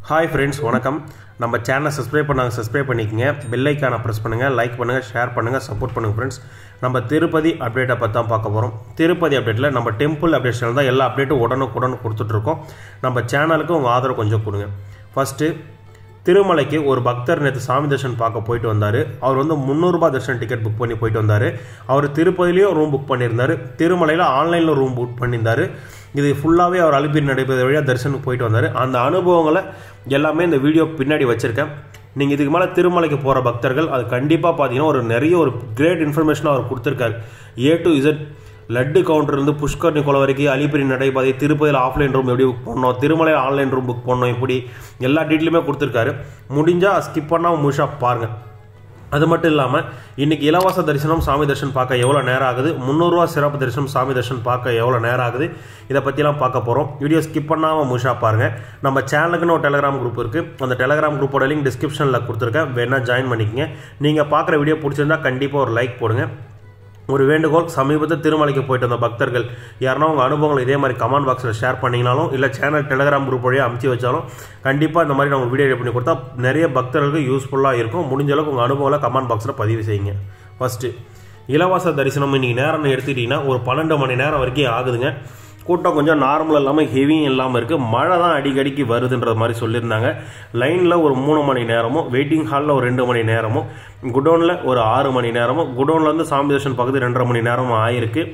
hi friends வணக்கம் நம்ம சேனலை சப்ஸ்கிரைப் பண்ணாங்க சப்ஸ்கிரைப் பண்ணிக்கங்க பெல் ஐக்கானை ப்ரெஸ் பண்ணுங்கள் லைக் பண்ணுங்கள் ஷேர் பண்ணுங்கள் சப்போர்ட் பண்ணுங்கள் ஃப்ரெண்ட்ஸ் நம்ம திருப்பதி அப்டேட்டை பற்றி தான் பார்க்க போகிறோம் திருப்பதி அப்டேட்டில் நம்ம டெம்பிள் அப்டேட் சேனல் தான் எல்லா அப்டேட்டும் உடனுக்குடன் கொடுத்துட்ருக்கோம் நம்ம சேனலுக்கு உங்கள் ஆதரவு கொஞ்சம் கொடுங்க ஃபஸ்ட்டு திருமலைக்கு ஒரு பக்தர் நேற்று சாமி தர்ஷன் பார்க்க போயிட்டு வந்தார் அவர் வந்து முந்நூறுரூபா தர்ஷன் டிக்கெட் புக் பண்ணி போயிட்டு வந்தார் அவர் திருப்பதிலையும் ரூம் புக் பண்ணியிருந்தார் திருமலையில் ஆன்லைனில் ரூம் புக் பண்ணியிருந்தார் இது ஃபுல்லாகவே அவர் அலுப்பீர் நடைபெற வழியாக தரிசனுக்கு போயிட்டு வந்தார் அந்த அனுபவங்களை எல்லாமே இந்த வீடியோ பின்னாடி வச்சுருக்கேன் நீங்கள் இதுக்கு மேலே திருமலைக்கு போகிற பக்தர்கள் அது கண்டிப்பாக பார்த்தீங்கன்னா ஒரு நிறைய ஒரு கிரேட் இன்ஃபர்மேஷனாக அவர் கொடுத்துருக்காரு A to Z laddu counter இருந்து புஷ்கர்ணி குளம் வரைக்கும் அலிபிரி நடைபாதை திருப்பதியில் ஆஃப்லைன் ரூம் எப்படி புக் பண்ணோம் திருமலையில் ஆன்லைன் ரூம் புக் பண்ணோம் இப்படி எல்லா டீட்டெயிலுமே கொடுத்துருக்காரு முடிஞ்சால் ஸ்கிப் பண்ணால் முழுசாக பாருங்கள் அது மட்டும் இல்லாமல் இன்னைக்கு இலவச தரிசனம் சாமி தரிசனம் பார்க்க எவ்வளோ நேரம் ஆகுது முந்நூறுரூவா சிறப்பு தரிசனம் சாமி தரிசனம் பார்க்க எவ்வளோ நேரம் ஆகுது இதை பற்றிலாம் பார்க்க போகிறோம் வீடியோ ஸ்கிப் பண்ணாமல் முழுசாக பாருங்கள் நம்ம சேனலுக்குன்னு ஒரு டெலகிராம் குரூப் இருக்குது அந்த டெலகிராம் குரூப்போட லிங்க் டிஸ்கிரிப்ஷனில் கொடுத்துருக்கேன் வேணால் ஜாயின் பண்ணிக்கங்க நீங்கள் பார்க்குற வீடியோ பிடிச்சிருந்தா கண்டிப்பாக ஒரு லைக் போடுங்க ஒரு வேண்டுகோள் சமீபத்தில் திருமலைக்கு போயிட்டு வந்த பக்தர்கள் யாருன்னா உங்கள் அனுபவங்கள் இதே மாதிரி கமெண்ட் பாக்ஸில் ஷேர் பண்ணிங்கனாலும் இல்லை சேனல் டெலகிராம் குரூப் வழியாக அமுச்சு வச்சாலும் கண்டிப்பாக இந்த மாதிரி நம்ம வீடியோ edit பண்ணி கொடுத்தா நிறைய பக்தர்களுக்கு யூஸ்ஃபுல்லாக இருக்கும் முடிஞ்ச அளவுக்கு உங்கள் அனுபவங்களை கமெண்ட் பாக்ஸில் பதிவு செய்யுங்க ஃபஸ்ட்டு இலவச தரிசனம் இன்னைக்கு நேரம் எடுத்துக்கிட்டிங்கன்னா ஒரு பன்னெண்டு மணி நேரம் வரைக்கும் ஆகுதுங்க கூட்டம் கொஞ்சம் நார்மல் இல்லாமல் ஹெவியும் இல்லாமல் இருக்குது மழை தான் அடிக்கடிக்கு வருதுன்ற மாதிரி சொல்லியிருந்தாங்க லைனில் ஒரு மூணு மணி நேரமும் வெயிட்டிங் ஹாலில் ஒரு ரெண்டு மணி நேரமும் குடோனில் ஒரு ஆறு மணி நேரமும் குடோன்லேருந்து சாமி தர்ஷன் பக்கத்து ரெண்டரை மணி நேரமும் ஆயிருக்கு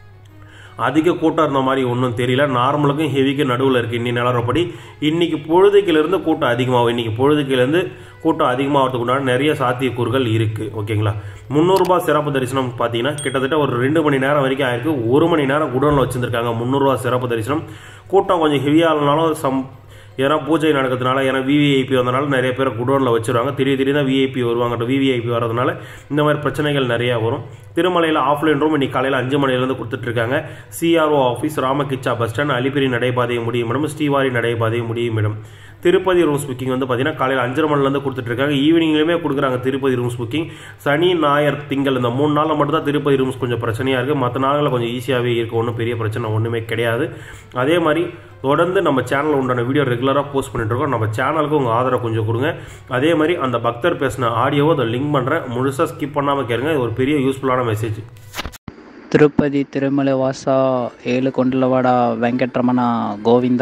அதிக கூட்டம் இருந்த மாதிரி ஒன்றும் தெரியல நார்மலுக்கும் ஹெவிக்கும் நடுவில் இருக்குது இன்னி நிலவரப்படி இன்னைக்கு பொழுதுக்கிலேருந்து கூட்டம் அதிகமாகும் இன்னைக்கு பொழுதுக்கிலேருந்து கூட்டம் அதிகமாகிறதுக்கு உண்டான நிறைய சாத்தியக்கூறுகள் இருக்குது ஓகேங்களா முந்நூறுரூபா சிறப்பு தரிசனம் பார்த்தீங்கன்னா கிட்டத்தட்ட ஒரு ரெண்டு மணி நேரம் வரைக்கும் ஆயிருக்கு ஒரு மணி நேரம் குடோனில் வச்சுருந்துருக்காங்க முந்நூறுரூவா சிறப்பு தரிசனம் கூட்டம் கொஞ்சம் ஹெவியாகனாலும் சம் ஏன்னா பூஜை நடக்கிறதுனால ஏன்னா விவிஐபி வந்தனால நிறைய பேர் குடோனில் வச்சுருவாங்க திடீர் திடீர்னு தான் விஐபி வருவாங்க விவிஐபி வரதுனால இந்த மாதிரி பிரச்சனைகள் நிறையா வரும் திருமலையில் ஆஃப்லைன் ரூம் இன்னைக்கு காலையில் அஞ்சு மணிலேருந்து கொடுத்துட்ருக்காங்க சிஆர்ஓ ஆஃபீஸ் ராமகிச்சா பஸ் ஸ்டாண்ட் அலிபிரி நடைபாதை முடியும் இடம் ஸ்ரீவாரி நடைபாதை முடியும் இடம் திருப்பதி ரூம்ஸ் புக்கிங் வந்து பார்த்தீங்கன்னா காலையில் அஞ்சரை மணிலேருந்து கொடுத்துட்ருக்காங்க ஈவினிங்லேயுமே கொடுக்குறாங்க திருப்பதி ரூம்ஸ் புக்கிங் சனி ஞாயிறு திங்கள் இந்த மூணு நாளில் மட்டும் தான் திருப்பதி ரூம்ஸ் கொஞ்சம் பிரச்சனையாக இருக்குது மற்ற நாளில் கொஞ்சம் ஈஸியாகவே இருக்குது ஒன்றும் பெரிய பிரச்சனை ஒன்றுமே கிடையாது அதே மாதிரி தொடர்ந்து நம்ம சேனலில் உண்டான வீடியோ ரெகுலராக போஸ்ட் பண்ணிட்டு இருக்கோம் நம்ம சேனலுக்கு உங்கள் ஆதரவு கொஞ்சம் கொடுங்க அதே மாதிரி அந்த பக்தர் பேசின ஆடியோவை அதை லிங்க் பண்ணுறேன் முழுசாக ஸ்கிப் பண்ணாமல் கேளுங்க இது ஒரு பெரிய யூஸ்ஃபுல்லான மெசேஜ் తిరుపతి తిరుమల వాస ఏలు కొండలవాడ వెంకటరమణ గోవింద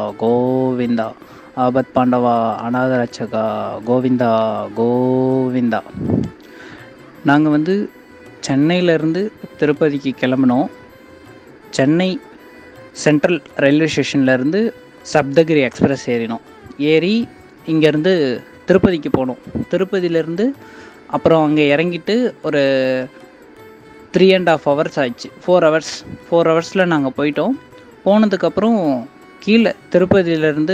గోవింద ఆపత్ పాండవ அநாத ரட்சக கோவிந்தா கோவிந்தா நாங்கள் வந்து சென்னையிலேருந்து திருப்பதிக்கு கிளம்பினோம் சென்னை சென்ட்ரல் ரயில்வே ஸ்டேஷன்லேருந்து சப்தகிரி எக்ஸ்பிரஸ் ஏறினோம் ஏறி இங்கேருந்து திருப்பதிக்கு போனோம் திருப்பதியிலேருந்து அப்புறம் அங்கே இறங்கிட்டு ஒரு த்ரீ அண்ட் ஆஃப் ஹவர்ஸ் ஆயிடுச்சு ஃபோர் ஹவர்ஸ் ஃபோர் ஹவர்ஸில் நாங்கள் போயிட்டோம் போனதுக்கப்புறம் கீழே திருப்பதியிலேருந்து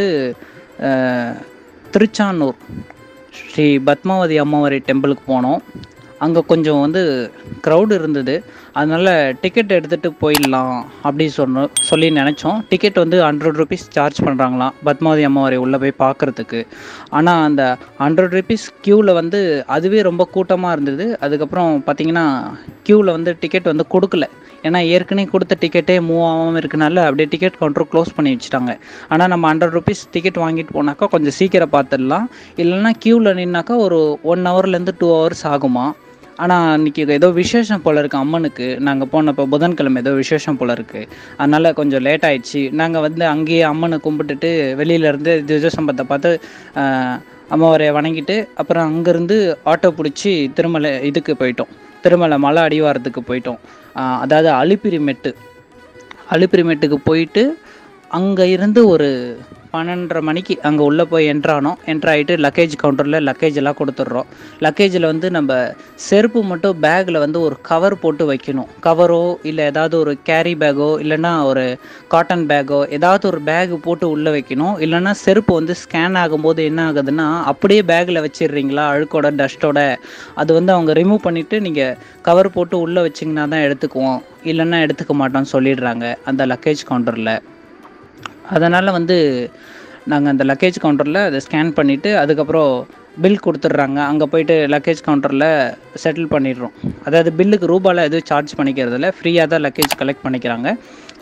திருச்சானூர் ஸ்ரீ பத்மாவதி அம்மாவாரி டெம்பிளுக்கு போனோம் அங்கே கொஞ்சம் வந்து க்ரௌடு இருந்தது அதனால் டிக்கெட் எடுத்துகிட்டு போயிடலாம் அப்படி சொன்னோம் சொல்லி நினச்சோம் டிக்கெட் வந்து ஹண்ட்ரட் ருபீஸ் சார்ஜ் பண்ணுறாங்களாம் பத்மாவதி அம்மாவாரி உள்ளே போய் பார்க்குறதுக்கு ஆனால் அந்த ஹண்ட்ரட் ருபீஸ் க்யூவில் வந்து அதுவே ரொம்ப கூட்டமாக இருந்தது அதுக்கப்புறம் பார்த்தீங்கன்னா க்யூவில் வந்து டிக்கெட் வந்து கொடுக்கல ஏன்னா ஏற்கனவே கொடுத்த டிக்கெட்டே மூவ் ஆகாமல் இருக்கனால அப்படியே டிக்கெட் கவுண்டர் க்ளோஸ் பண்ணி வச்சுட்டாங்க ஆனால் நம்ம ஹண்ட்ரட் ருபீஸ் டிக்கெட் வாங்கிட்டு போனாக்கா கொஞ்சம் சீக்கிரம் பார்த்துடலாம் இல்லைன்னா க்யூவில் நின்னாக்கா ஒரு ஒன் ஹவர்லேருந்து டூ ஹவர்ஸ் ஆகுமா ஆனால் அன்றைக்கி ஏதோ விசேஷம் போல் இருக்குது அம்மனுக்கு நாங்கள் போனப்போ புதன்கிழமை ஏதோ விசேஷம் போல் இருக்குது அதனால் கொஞ்சம் லேட் ஆயிடுச்சு நாங்கள் வந்து அங்கேயே அம்மனை கும்பிட்டுட்டு வெளியிலேருந்து திவ்யசம்பத்தை பார்த்து அம்மாவரை வணங்கிட்டு அப்புறம் அங்கேருந்து ஆட்டோ பிடிச்சி திருமலை இதுக்கு போயிட்டோம் திருமலை மலை அடிவாரத்துக்கு போயிட்டோம் அதாவது அலிப்பிரிமெட்டு அலிப்பிரிமெட்டுக்கு போயிட்டு அங்கே இருந்து ஒரு பன்னெண்டரை மணிக்கு அங்கே உள்ளே போய் என்ட்ரானோம் என்ட்ராயிட்டு லக்கேஜ் கவுண்டரில் லக்கேஜ் எல்லாம் கொடுத்துட்றோம் லக்கேஜில் வந்து நம்ம செருப்பு மட்டும் பேக்கில் வந்து ஒரு கவர் போட்டு வைக்கணும் கவரோ இல்லை ஏதாவது ஒரு கேரி பேக்கோ இல்லைன்னா ஒரு காட்டன் பேக்கோ ஏதாவது ஒரு பேக் போட்டு உள்ளே வைக்கணும் இல்லைன்னா செருப்பு வந்து ஸ்கேன் ஆகும்போது என்ன ஆகுதுன்னா அப்படியே பேக்கில் வச்சிடுறீங்களா அழுக்கோட டஸ்ட்டோட அது வந்து அவங்க ரிமூவ் பண்ணிவிட்டு நீங்கள் கவர் போட்டு உள்ளே வச்சிங்கன்னா தான் எடுத்துக்குவோம் இல்லைன்னா எடுத்துக்க மாட்டோம்னு சொல்லிடுறாங்க அந்த லக்கேஜ் கவுண்டரில் அதனால் வந்து நாங்கள் அந்த லக்கேஜ் கவுண்டரில் அதை ஸ்கேன் பண்ணிவிட்டு அதுக்கப்புறம் பில் கொடுத்துட்றாங்க அங்கே போயிட்டு லக்கேஜ் கவுண்டரில் செட்டில் பண்ணிடுறோம் அதாவது பில்லுக்கு ரூபாயில் எதுவும் சார்ஜ் பண்ணிக்கிறதில்ல ஃப்ரீயாக தான் லக்கேஜ் கலெக்ட் பண்ணிக்கிறாங்க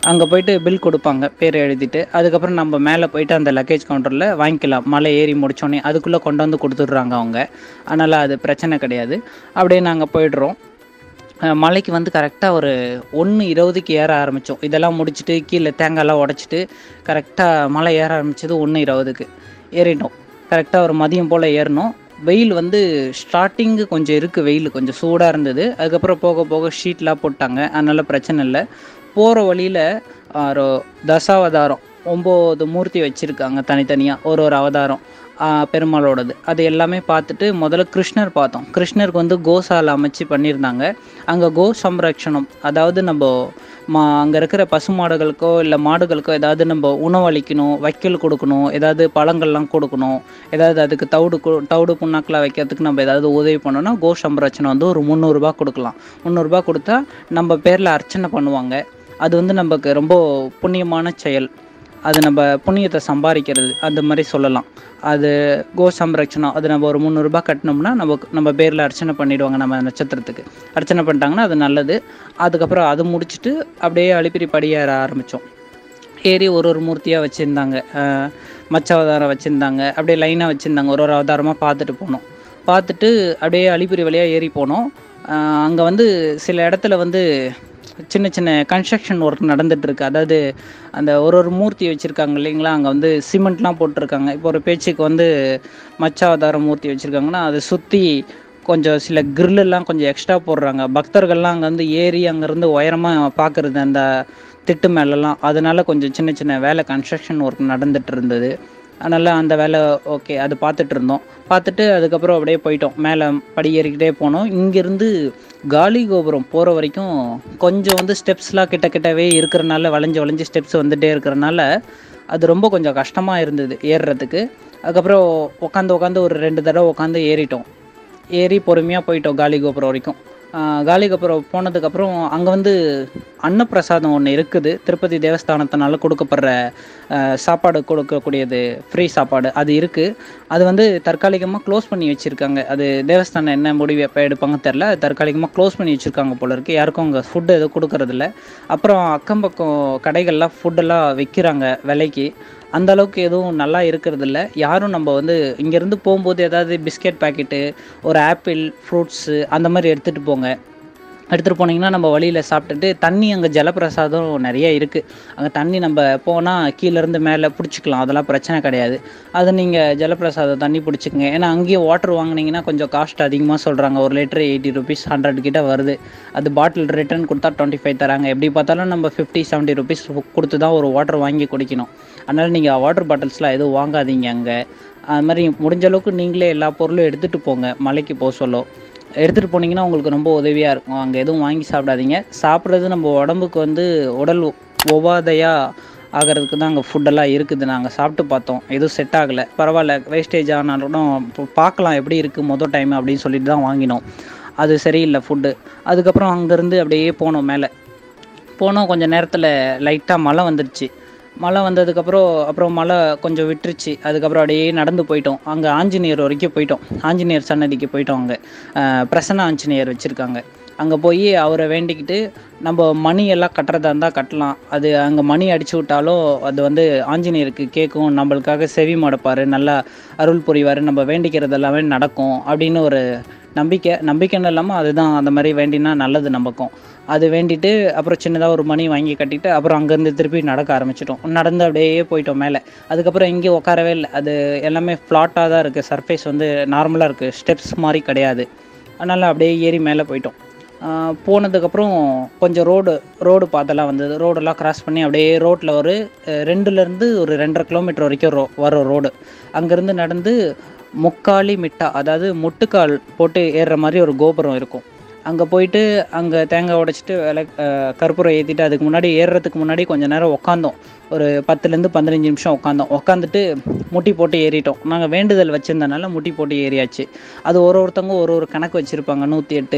அங்கே போயிட்டு பில் கொடுப்பாங்க பேர் எழுதிட்டு அதுக்கப்புறம் நம்ம மேலே போயிட்டு அந்த லக்கேஜ் கவுண்டரில் வாங்கிக்கலாம் மலை ஏறி முடிச்சோடனே அதுக்குள்ளே கொண்டு வந்து கொடுத்துட்றாங்க அவங்க அதனால் அது பிரச்சனை கிடையாது அப்படியே நாங்கள் போயிடுறோம் அஹ் மலைக்கு வந்து கரெக்டாக ஒரு ஒன்று இருபதுக்கு ஏற ஆரம்பித்தோம் இதெல்லாம் முடிச்சுட்டு கீழே தேங்காய்லாம் உடச்சிட்டு கரெக்டாக மலை ஏற ஆரம்பிச்சது ஒன்று இருபதுக்கு ஏறிட்டோம் கரெக்டாக ஒரு மதியம் போல் ஏறினோம் வெயில் வந்து ஸ்டார்டிங்கு கொஞ்சம் இருக்குது வெயில் கொஞ்சம் சூடாக இருந்தது அதுக்கப்புறம் போக போக ஷீட்லாம் போட்டாங்க அதனால் பிரச்சனை இல்லை போகிற வழியில் ஒரு தசாவதாரம் ஒம்பது மூர்த்தி வச்சுருக்காங்க தனித்தனியாக ஒரு ஒரு அவதாரம் ஆஹ் பெருமாளோடது அது எல்லாமே பார்த்துட்டு முதல்ல கிருஷ்ணர் பார்த்தோம் கிருஷ்ணருக்கு வந்து கோசாலை அமைச்சு பண்ணியிருந்தாங்க அங்கே கோ சம்ரக்ஷணம் அதாவது நம்ம மா அங்கே இருக்கிற பசுமாடுகளுக்கோ இல்லை மாடுகளுக்கோ ஏதாவது நம்ம உணவளிக்கணும் வைக்கல் கொடுக்கணும் ஏதாவது பழங்கள்லாம் கொடுக்கணும் ஏதாவது அதுக்கு தவிடு கு- தவிடு புண்ணாக்கெலாம் வைக்கிறதுக்கு நம்ம ஏதாவது உதவி பண்ணோம்னா கோ சம்ரட்சணம் வந்து ஒரு முந்நூறுரூபா கொடுக்கலாம் முந்நூறுரூபா கொடுத்தா நம்ம பேரில் அர்ச்சனை பண்ணுவாங்க அது வந்து நமக்கு ரொம்ப புண்ணியமான செயல் அது நம்ம புண்ணியத்தை சம்பாதிக்கிறது அந்த மாதிரி சொல்லலாம் அது கோ சம்ரக்ஷணம் அது நம்ம ஒரு முந்நூறுரூபா கட்டினோம்னா நம்ம நம்ம பேரில் அர்ச்சனை பண்ணிடுவாங்க நம்ம நட்சத்திரத்துக்கு அர்ச்சனை பண்ணிட்டாங்கன்னா அது நல்லது அதுக்கப்புறம் அது முடிச்சுட்டு அப்படியே அலிப்பிரி படியேற ஆரம்பித்தோம் ஏறி ஒரு ஒரு மூர்த்தியாக வச்சுருந்தாங்க மச்ச அவதாரம் வச்சுருந்தாங்க அப்படியே லைனாக வச்சுருந்தாங்க ஒரு ஒரு அவதாரமாக பார்த்துட்டு போனோம் பார்த்துட்டு அப்படியே அலிப்பிரி வழியாக ஏறி போனோம் அங்கே வந்து சில இடத்துல வந்து சின்ன சின்ன கன்ஸ்ட்ரக்ஷன் ஒர்க் நடந்துட்டு இருக்கு அதாவது அந்த ஒரு ஒரு மூர்த்தி வச்சுருக்காங்க இல்லைங்களா அங்கே வந்து சிமெண்ட்லாம் போட்டிருக்காங்க இப்போ ஒரு பேச்சுக்கு வந்து மச்சாவதார மூர்த்தி வச்சுருக்காங்கன்னா அதை சுற்றி கொஞ்சம் சில grill எல்லாம் கொஞ்சம் எக்ஸ்ட்ரா போடுறாங்க பக்தர்கள்லாம் அங்கே வந்து ஏறி அங்கேருந்து உயரமாக பார்க்குறது அந்த திட்டு மேலெல்லாம் அதனால கொஞ்சம் சின்ன சின்ன வேலை கன்ஸ்ட்ரக்ஷன் ஒர்க் நடந்துட்டு இருந்தது அதனால் அந்த வேலை ஓகே அது பார்த்துட்டு இருந்தோம் பார்த்துட்டு அதுக்கப்புறம் அப்படியே போயிட்டோம் மேலே படி ஏறிக்கிட்டே போனோம் இங்கேருந்து காலி கோபுரம் போகிற வரைக்கும் கொஞ்சம் வந்து ஸ்டெப்ஸ்லாம் கிட்ட கிட்டவே இருக்கிறனால வளைஞ்சு வளைஞ்சு ஸ்டெப்ஸ் வந்துட்டே இருக்கிறனால அது ரொம்ப கொஞ்சம் கஷ்டமாக இருந்தது ஏறுறதுக்கு அதுக்கப்புறம் உட்காந்து உட்காந்து ஒரு ரெண்டு தடவை உட்காந்து ஏறிட்டோம் ஏறி பொறுமையாக போயிட்டோம் காலி கோபுரம் வரைக்கும் ஆஹ் காலி கோபுரம் போனதுக்கப்புறம் அங்கே வந்து அன்னப்பிரசாதம் ஒன்று இருக்குது திருப்பதி தேவஸ்தானத்தினால கொடுக்கப்படுற ஆஹ் சாப்பாடு கொடுக்கக்கூடியது ஃப்ரீ சாப்பாடு அது இருக்குது அது வந்து தற்காலிகமாக க்ளோஸ் பண்ணி வச்சுருக்காங்க அது தேவஸ்தானம் என்ன முடிவு எப்போ எடுப்பாங்க தெரில தற்காலிகமாக க்ளோஸ் பண்ணி வச்சுருக்காங்க போல இருக்குது யாருக்கும் அங்கே ஃபுட்டு எதுவும் கொடுக்கறதில்ல அப்புறம் அக்கம் பக்கம் கடைகள்லாம் ஃபுட்டெல்லாம் விற்கிறாங்க விலைக்கு அந்த அளவுக்கு எதுவும் நல்லா இருக்கிறது இல்ல யாரும் நம்ம வந்து இங்கேருந்து போகும்போது ஏதாவது பிஸ்கெட் பாக்கெட்டு ஒரு ஆப்பிள் ஃப்ரூட்ஸு அந்த மாதிரி எடுத்துகிட்டு போங்க எடுத்துகிட்டு போனீங்கன்னா நம்ம வழியில் சாப்பிட்டுட்டு தண்ணி அங்கே ஜலப்பிரசாதம் நிறைய இருக்குது அங்கே தண்ணி நம்ம போனால் கீழேருந்து மேலே பிடிச்சிக்கலாம் அதெல்லாம் பிரச்சனை கிடையாது அது நீங்கள் ஜலப்பிரசாதம் தண்ணி பிடிச்சிக்கங்க ஏன்னா அங்கேயே வாட்டர் வாங்குனீங்கன்னா கொஞ்சம் காஸ்ட் அதிகமாக சொல்கிறாங்க ஒரு லிட்டர் எயிட்டி ருபீஸ் ஹண்ட்ரட் கிட்ட வருது அது பாட்டில் ரிட்டர்ன் கொடுத்தா டுவெண்ட்டி ஃபைவ் தராங்க எப்படி பார்த்தாலும் நம்ம ஃபிஃப்டி செவன்ட்டி ருபீஸ் கொடுத்து தான் ஒரு வாட்டர் வாங்கி குடிக்கணும் அதனால் நீங்கள் வாட்டர் பாட்டில்ஸ்லாம் எதுவும் வாங்காதீங்க அங்கே அது மாதிரி முடிஞ்ச அளவுக்கு நீங்களே எல்லா பொருளும் எடுத்துகிட்டு போங்க மலைக்கு போக சொல்ல எடுத்துகிட்டு போனீங்கன்னா உங்களுக்கு ரொம்ப உதவியாக இருக்கும் அங்கே எதுவும் வாங்கி சாப்பிடாதீங்க சாப்பிட்றது நம்ம உடம்புக்கு வந்து உடல் ஒவ்வாதையாக ஆகிறதுக்கு தான் அங்கே ஃபுட்டெல்லாம் இருக்குது நாங்கள் சாப்பிட்டு பார்த்தோம் எதுவும் செட் ஆகலை பரவாயில்ல வேஸ்டேஜ் ஆனாலும் இப்போ பார்க்கலாம் எப்படி இருக்குது மொதல் டைம் அப்படின்னு சொல்லிட்டு தான் வாங்கினோம் அது சரியில்லை ஃபுட்டு அதுக்கப்புறம் அங்கேருந்து அப்படியே போனோம் மேலே போனோம் கொஞ்சம் நேரத்தில் லைட்டாக மழை வந்துடுச்சு மழை வந்ததுக்கப்புறம் அப்புறம் மழை கொஞ்சம் விட்டுருச்சு அதுக்கப்புறம் அப்படியே நடந்து போயிட்டோம் அங்கே ஆஞ்சநேயர் வரைக்கும் போயிட்டோம் ஆஞ்சநேயர் சன்னதிக்கு போயிட்டோம் அங்கே அஹ் பிரசன்ன ஆஞ்சநேயர் வச்சுருக்காங்க அங்கே போய் அவரை வேண்டிக்கிட்டு நம்ம மணி எல்லாம் கட்டுறதா இருந்தால் கட்டலாம் அது அங்கே மணி அடிச்சு விட்டாலும் அது வந்து ஆஞ்சநேயருக்கு கேட்கும் நம்மளுக்காக செவி மடப்பார் நல்லா அருள் புரிவார் நம்ம வேண்டிக்கிறது எல்லாமே நடக்கும் அப்படின்னு ஒரு நம்பிக்கை நம்பிக்கைன்னு இல்லாமல் அதுதான் அந்த மாதிரி வேண்டினா நல்லது நமக்கும் அது வேண்டிட்டு அப்புறம் சின்னதாக ஒரு மணி வாங்கி கட்டிட்டு அப்புறம் அங்கேருந்து திருப்பி நடக்க ஆரம்பிச்சிட்டோம் நடந்து அப்படியே போயிட்டோம் மேலே அதுக்கப்புறம் எங்கேயும் உட்காரவே இல்லை அது எல்லாமே ஃப்ளாட்டாக தான் இருக்குது சர்ஃபேஸ் வந்து நார்மலாக இருக்குது ஸ்டெப்ஸ் மாதிரி கிடையாது அதனால் அப்படியே ஏறி மேலே போயிட்டோம் ஆஹ் போனதுக்கப்புறம் கொஞ்சம் ரோடு ரோடு பாத்தெல்லாம் வந்தது ரோடெல்லாம் கிராஸ் பண்ணி அப்படியே ரோட்டில் ஒரு அஹ், ரெண்டுலேருந்து ஒரு ரெண்டரை கிலோமீட்டர் வரைக்கும் ரோ வரும் ரோடு அங்கேருந்து நடந்து முக்காலி மிட்டா அதாவது முட்டுக்கால் போட்டு ஏறுற மாதிரி ஒரு கோபுரம் இருக்கும் அங்கே போயிட்டு அங்கே தேங்காய் உடைச்சிட்டு விளை அஹ், கற்பூரம் ஏற்றிட்டு அதுக்கு முன்னாடி ஏறுறதுக்கு முன்னாடி கொஞ்ச நேரம் உட்காந்தோம் ஒரு பத்துலேருந்து பதினஞ்சு நிமிஷம் உட்காந்தோம் உட்காந்துட்டு முட்டி போட்டு ஏறிட்டோம் நாங்கள் வேண்டுதல் வச்சுருந்தனால முட்டி போட்டு ஏறியாச்சு அது ஒரு ஒருத்தவங்க ஒரு ஒரு கணக்கு வச்சுருப்பாங்க நூற்றி எட்டு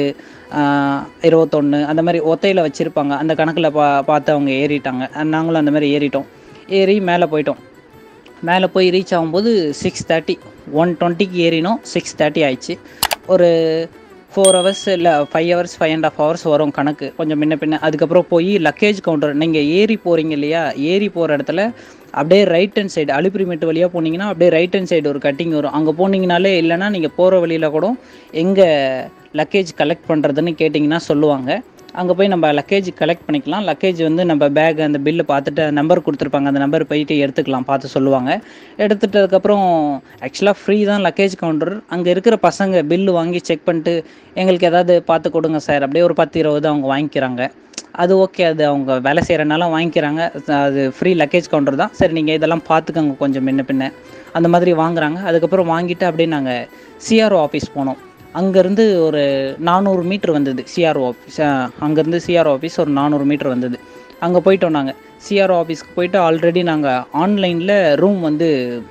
இருபத்தொன்று அந்த மாதிரி ஒத்தையில் வச்சுருப்பாங்க அந்த கணக்கில் பா பார்த்து அவங்க ஏறிட்டாங்க அஹ் நாங்களும் அந்த மாதிரி ஏறிட்டோம் ஏறி மேலே போயிட்டோம் மேலே போய் ரீச் ஆகும்போது சிக்ஸ் தேர்ட்டி ஒன் டுவெண்ட்டிக்கு ஏறினோம் சிக்ஸ் தேர்ட்டி ஆயிடுச்சு ஒரு ஃபோர் ஹவர்ஸ் இல்லை five hours five and half hours வரும் கணக்கு கொஞ்சம் முன்ன பின்ன அதுக்கப்புறம் போய் லக்கேஜ் கவுண்டர் நீங்கள் ஏறி போகிறீங்க இல்லையா ஏறி போகிற இடத்துல அப்படியே ரைட் ஹேண்ட் சைடு அலிபிரிமெண்ட் வழியாக போனீங்கன்னா அப்படியே ரைட் ஹேண்ட் சைடு ஒரு கட்டிங் வரும் அங்கே போனீங்கனாலே இல்லைன்னா நீங்கள் போகிற வழியில் கூட எங்கே லக்கேஜ் கலெக்ட் பண்ணுறதுன்னு கேட்டிங்கன்னா சொல்லுவாங்க அங்கே போய் நம்ம லக்கேஜ் கலெக்ட் பண்ணிக்கலாம் லக்கேஜ் வந்து நம்ம பேக் அந்த பில்லு பார்த்துட்டு நம்பர் கொடுத்துருப்பாங்க அந்த நம்பர் போயிட்டு எடுத்துக்கலாம் பார்த்து சொல்லுவாங்க எடுத்துட்டதுக்கப்புறம் ஆக்சுவலாக ஃப்ரீ தான் லக்கேஜ் கவுண்டர் அங்கே இருக்கிற பசங்க பில்லு வாங்கி செக் பண்ணிட்டு எங்களுக்கு ஏதாவது பார்த்து கொடுங்க சார் அப்படியே ஒரு பத்து இருபது அவங்க வாங்கிக்கிறாங்க அது ஓகே அது அவங்க வேலை செய்கிறனால வாங்கிக்கிறாங்க அது ஃப்ரீ லக்கேஜ் கவுண்டர் தான் சரி நீங்கள் இதெல்லாம் பார்த்துக்கோங்க கொஞ்சம் முன்ன பின்ன அந்த மாதிரி வாங்குறாங்க அதுக்கப்புறம் வாங்கிட்டு அப்படியே நாங்கள் சிஆர்ஓ ஆஃபீஸ் போனோம் அங்கேருந்து ஒரு நானூறு மீட்ரு வந்தது சிஆர்ஓ ஆஃபீஸ் அங்கேருந்து சிஆர்ஓ ஆஃபீஸ் ஒரு நானூறு மீட்ரு வந்தது அங்கே போயிட்டோம் நாங்கள் சிஆர்ஓ ஆஃபீஸ்க்கு போயிட்டு ஆல்ரெடி நாங்கள் ஆன்லைனில் ரூம் வந்து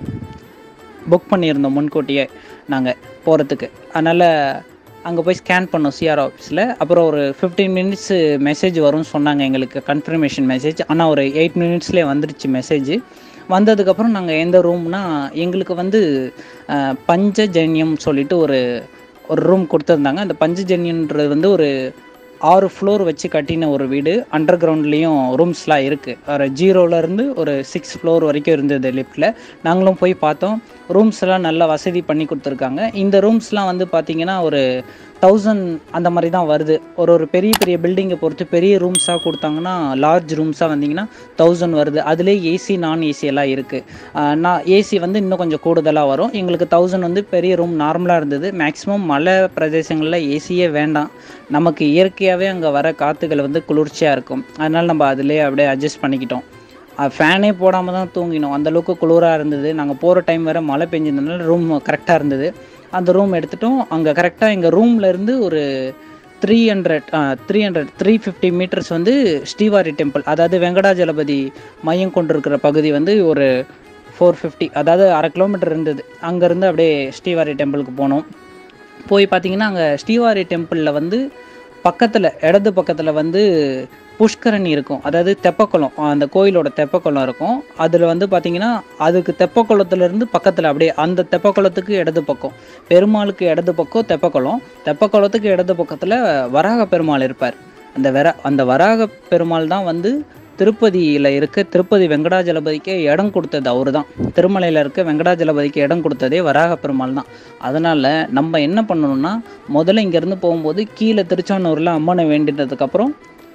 புக் பண்ணியிருந்தோம் முன்கூட்டியே நாங்கள் போகிறதுக்கு அதனால் அங்கே போய் ஸ்கேன் பண்ணோம் சிஆர் ஆஃபீஸில் அப்புறம் ஒரு ஃபிஃப்டீன் மினிட்ஸு மெசேஜ் வரும்னு சொன்னாங்க எங்களுக்கு கன்ஃபர்மேஷன் மெசேஜ் ஆனால் ஒரு எயிட் மினிட்ஸ்லேயே வந்துருச்சு மெசேஜ் வந்ததுக்கப்புறம் நாங்கள் எந்த ரூம்னா எங்களுக்கு வந்து அஹ், பஞ்சஜன்யம் சொல்லிட்டு ஒரு ஒரு ரூம் கொடுத்துருந்தாங்க அந்த பஞ்சஜன்யன்றது வந்து ஒரு ஆறு ஃப்ளோர் வச்சு கட்டின ஒரு வீடு அண்டர் கிரவுண்ட்லேயும் ரூம்ஸ்லாம் இருக்குது ஒரு ஜீரோலேருந்து ஒரு சிக்ஸ் ஃப்ளோர் வரைக்கும் இருந்தது லிஃப்ட்டில் நாங்களும் போய் பார்த்தோம் ரூம்ஸ் எல்லாம் நல்ல வசதி பண்ணி கொடுத்துருக்காங்க இந்த ரூம்ஸ்லாம் வந்து பார்த்தீங்கன்னா ஒரு தௌசண்ட் அந்த மாதிரி தான் வருது ஒரு ஒரு பெரிய பெரிய பில்டிங்கை பொறுத்து பெரிய ரூம்ஸாக கொடுத்தாங்கன்னா லார்ஜ் ரூம்ஸாக வந்தீங்கன்னா தௌசண்ட் வருது அதுலேயே ஏசி நான் ஏசி எல்லாம் இருக்குது நான் ஏசி வந்து இன்னும் கொஞ்சம் கூடுதலாக வரும் எங்களுக்கு தௌசண்ட் வந்து பெரிய ரூம் நார்மலாக இருந்தது மேக்ஸிமம் மலை பிரதேசங்களில் ஏசியே வேண்டாம் நமக்கு இயற்கையாகவே அங்கே வர காற்றுகள் வந்து குளிர்ச்சியாக இருக்கும் அதனால் நம்ம அதிலே அப்படியே அட்ஜஸ்ட் பண்ணிக்கிட்டோம் ஃபேனே போடாமல் தான் தூங்கினோம் அந்த அளவுக்கு குளிராக இருந்தது நாங்கள் போகிற டைம் வேறு மழை பெஞ்சதுனால ரூம் கரெக்டாக இருந்தது அந்த ரூம் எடுத்துட்டோம் அங்கே கரெக்டாக எங்கள் ரூம்லேருந்து ஒரு three hundred three hundred three fifty metres வந்து ஸ்ரீவாரி டெம்பிள் அதாவது வெங்கடாஜலபதி மையம் கொண்டிருக்கிற பகுதி வந்து ஒரு ஃபோர் ஃபிஃப்டி அதாவது அரை கிலோமீட்டர் இருந்தது அங்கேருந்து அப்படியே ஸ்ரீவாரி டெம்பிளுக்கு போனோம் போய் பார்த்தீங்கன்னா அங்கே ஸ்ரீவாரி டெம்பிளில் வந்து பக்கத்தில் இடது பக்கத்தில் வந்து புஷ்கரணி இருக்கும் அதாவது தெப்பக்குளம் அந்த கோயிலோட தெப்பக்குளம் இருக்கும் அதில் வந்து பார்த்தீங்கன்னா அதுக்கு தெப்பக்குளத்துலேருந்து பக்கத்தில் அப்படியே அந்த தெப்பக்குளத்துக்கு இடது பக்கம் பெருமாளுக்கு இடது பக்கம் தெப்பக்குளம் தெப்பக்குளத்துக்கு இடது பக்கத்தில் வராக பெருமாள் இருப்பார் அந்த வர அந்த வராக பெருமாள் தான் வந்து திருப்பதியில் இருக்க திருப்பதி வெங்கடாஜலபதிக்கு இடம் கொடுத்தது அவர் தான் திருமலையில் இருக்க வெங்கடாஜலபதிக்கு இடம் கொடுத்ததே வராக பெருமாள் தான் அதனால் நம்ம என்ன பண்ணணும்னா முதல்ல இங்கேருந்து போகும்போது கீழே திருச்சானூரில் அம்மனை வேண்டினதுக்கப்புறம்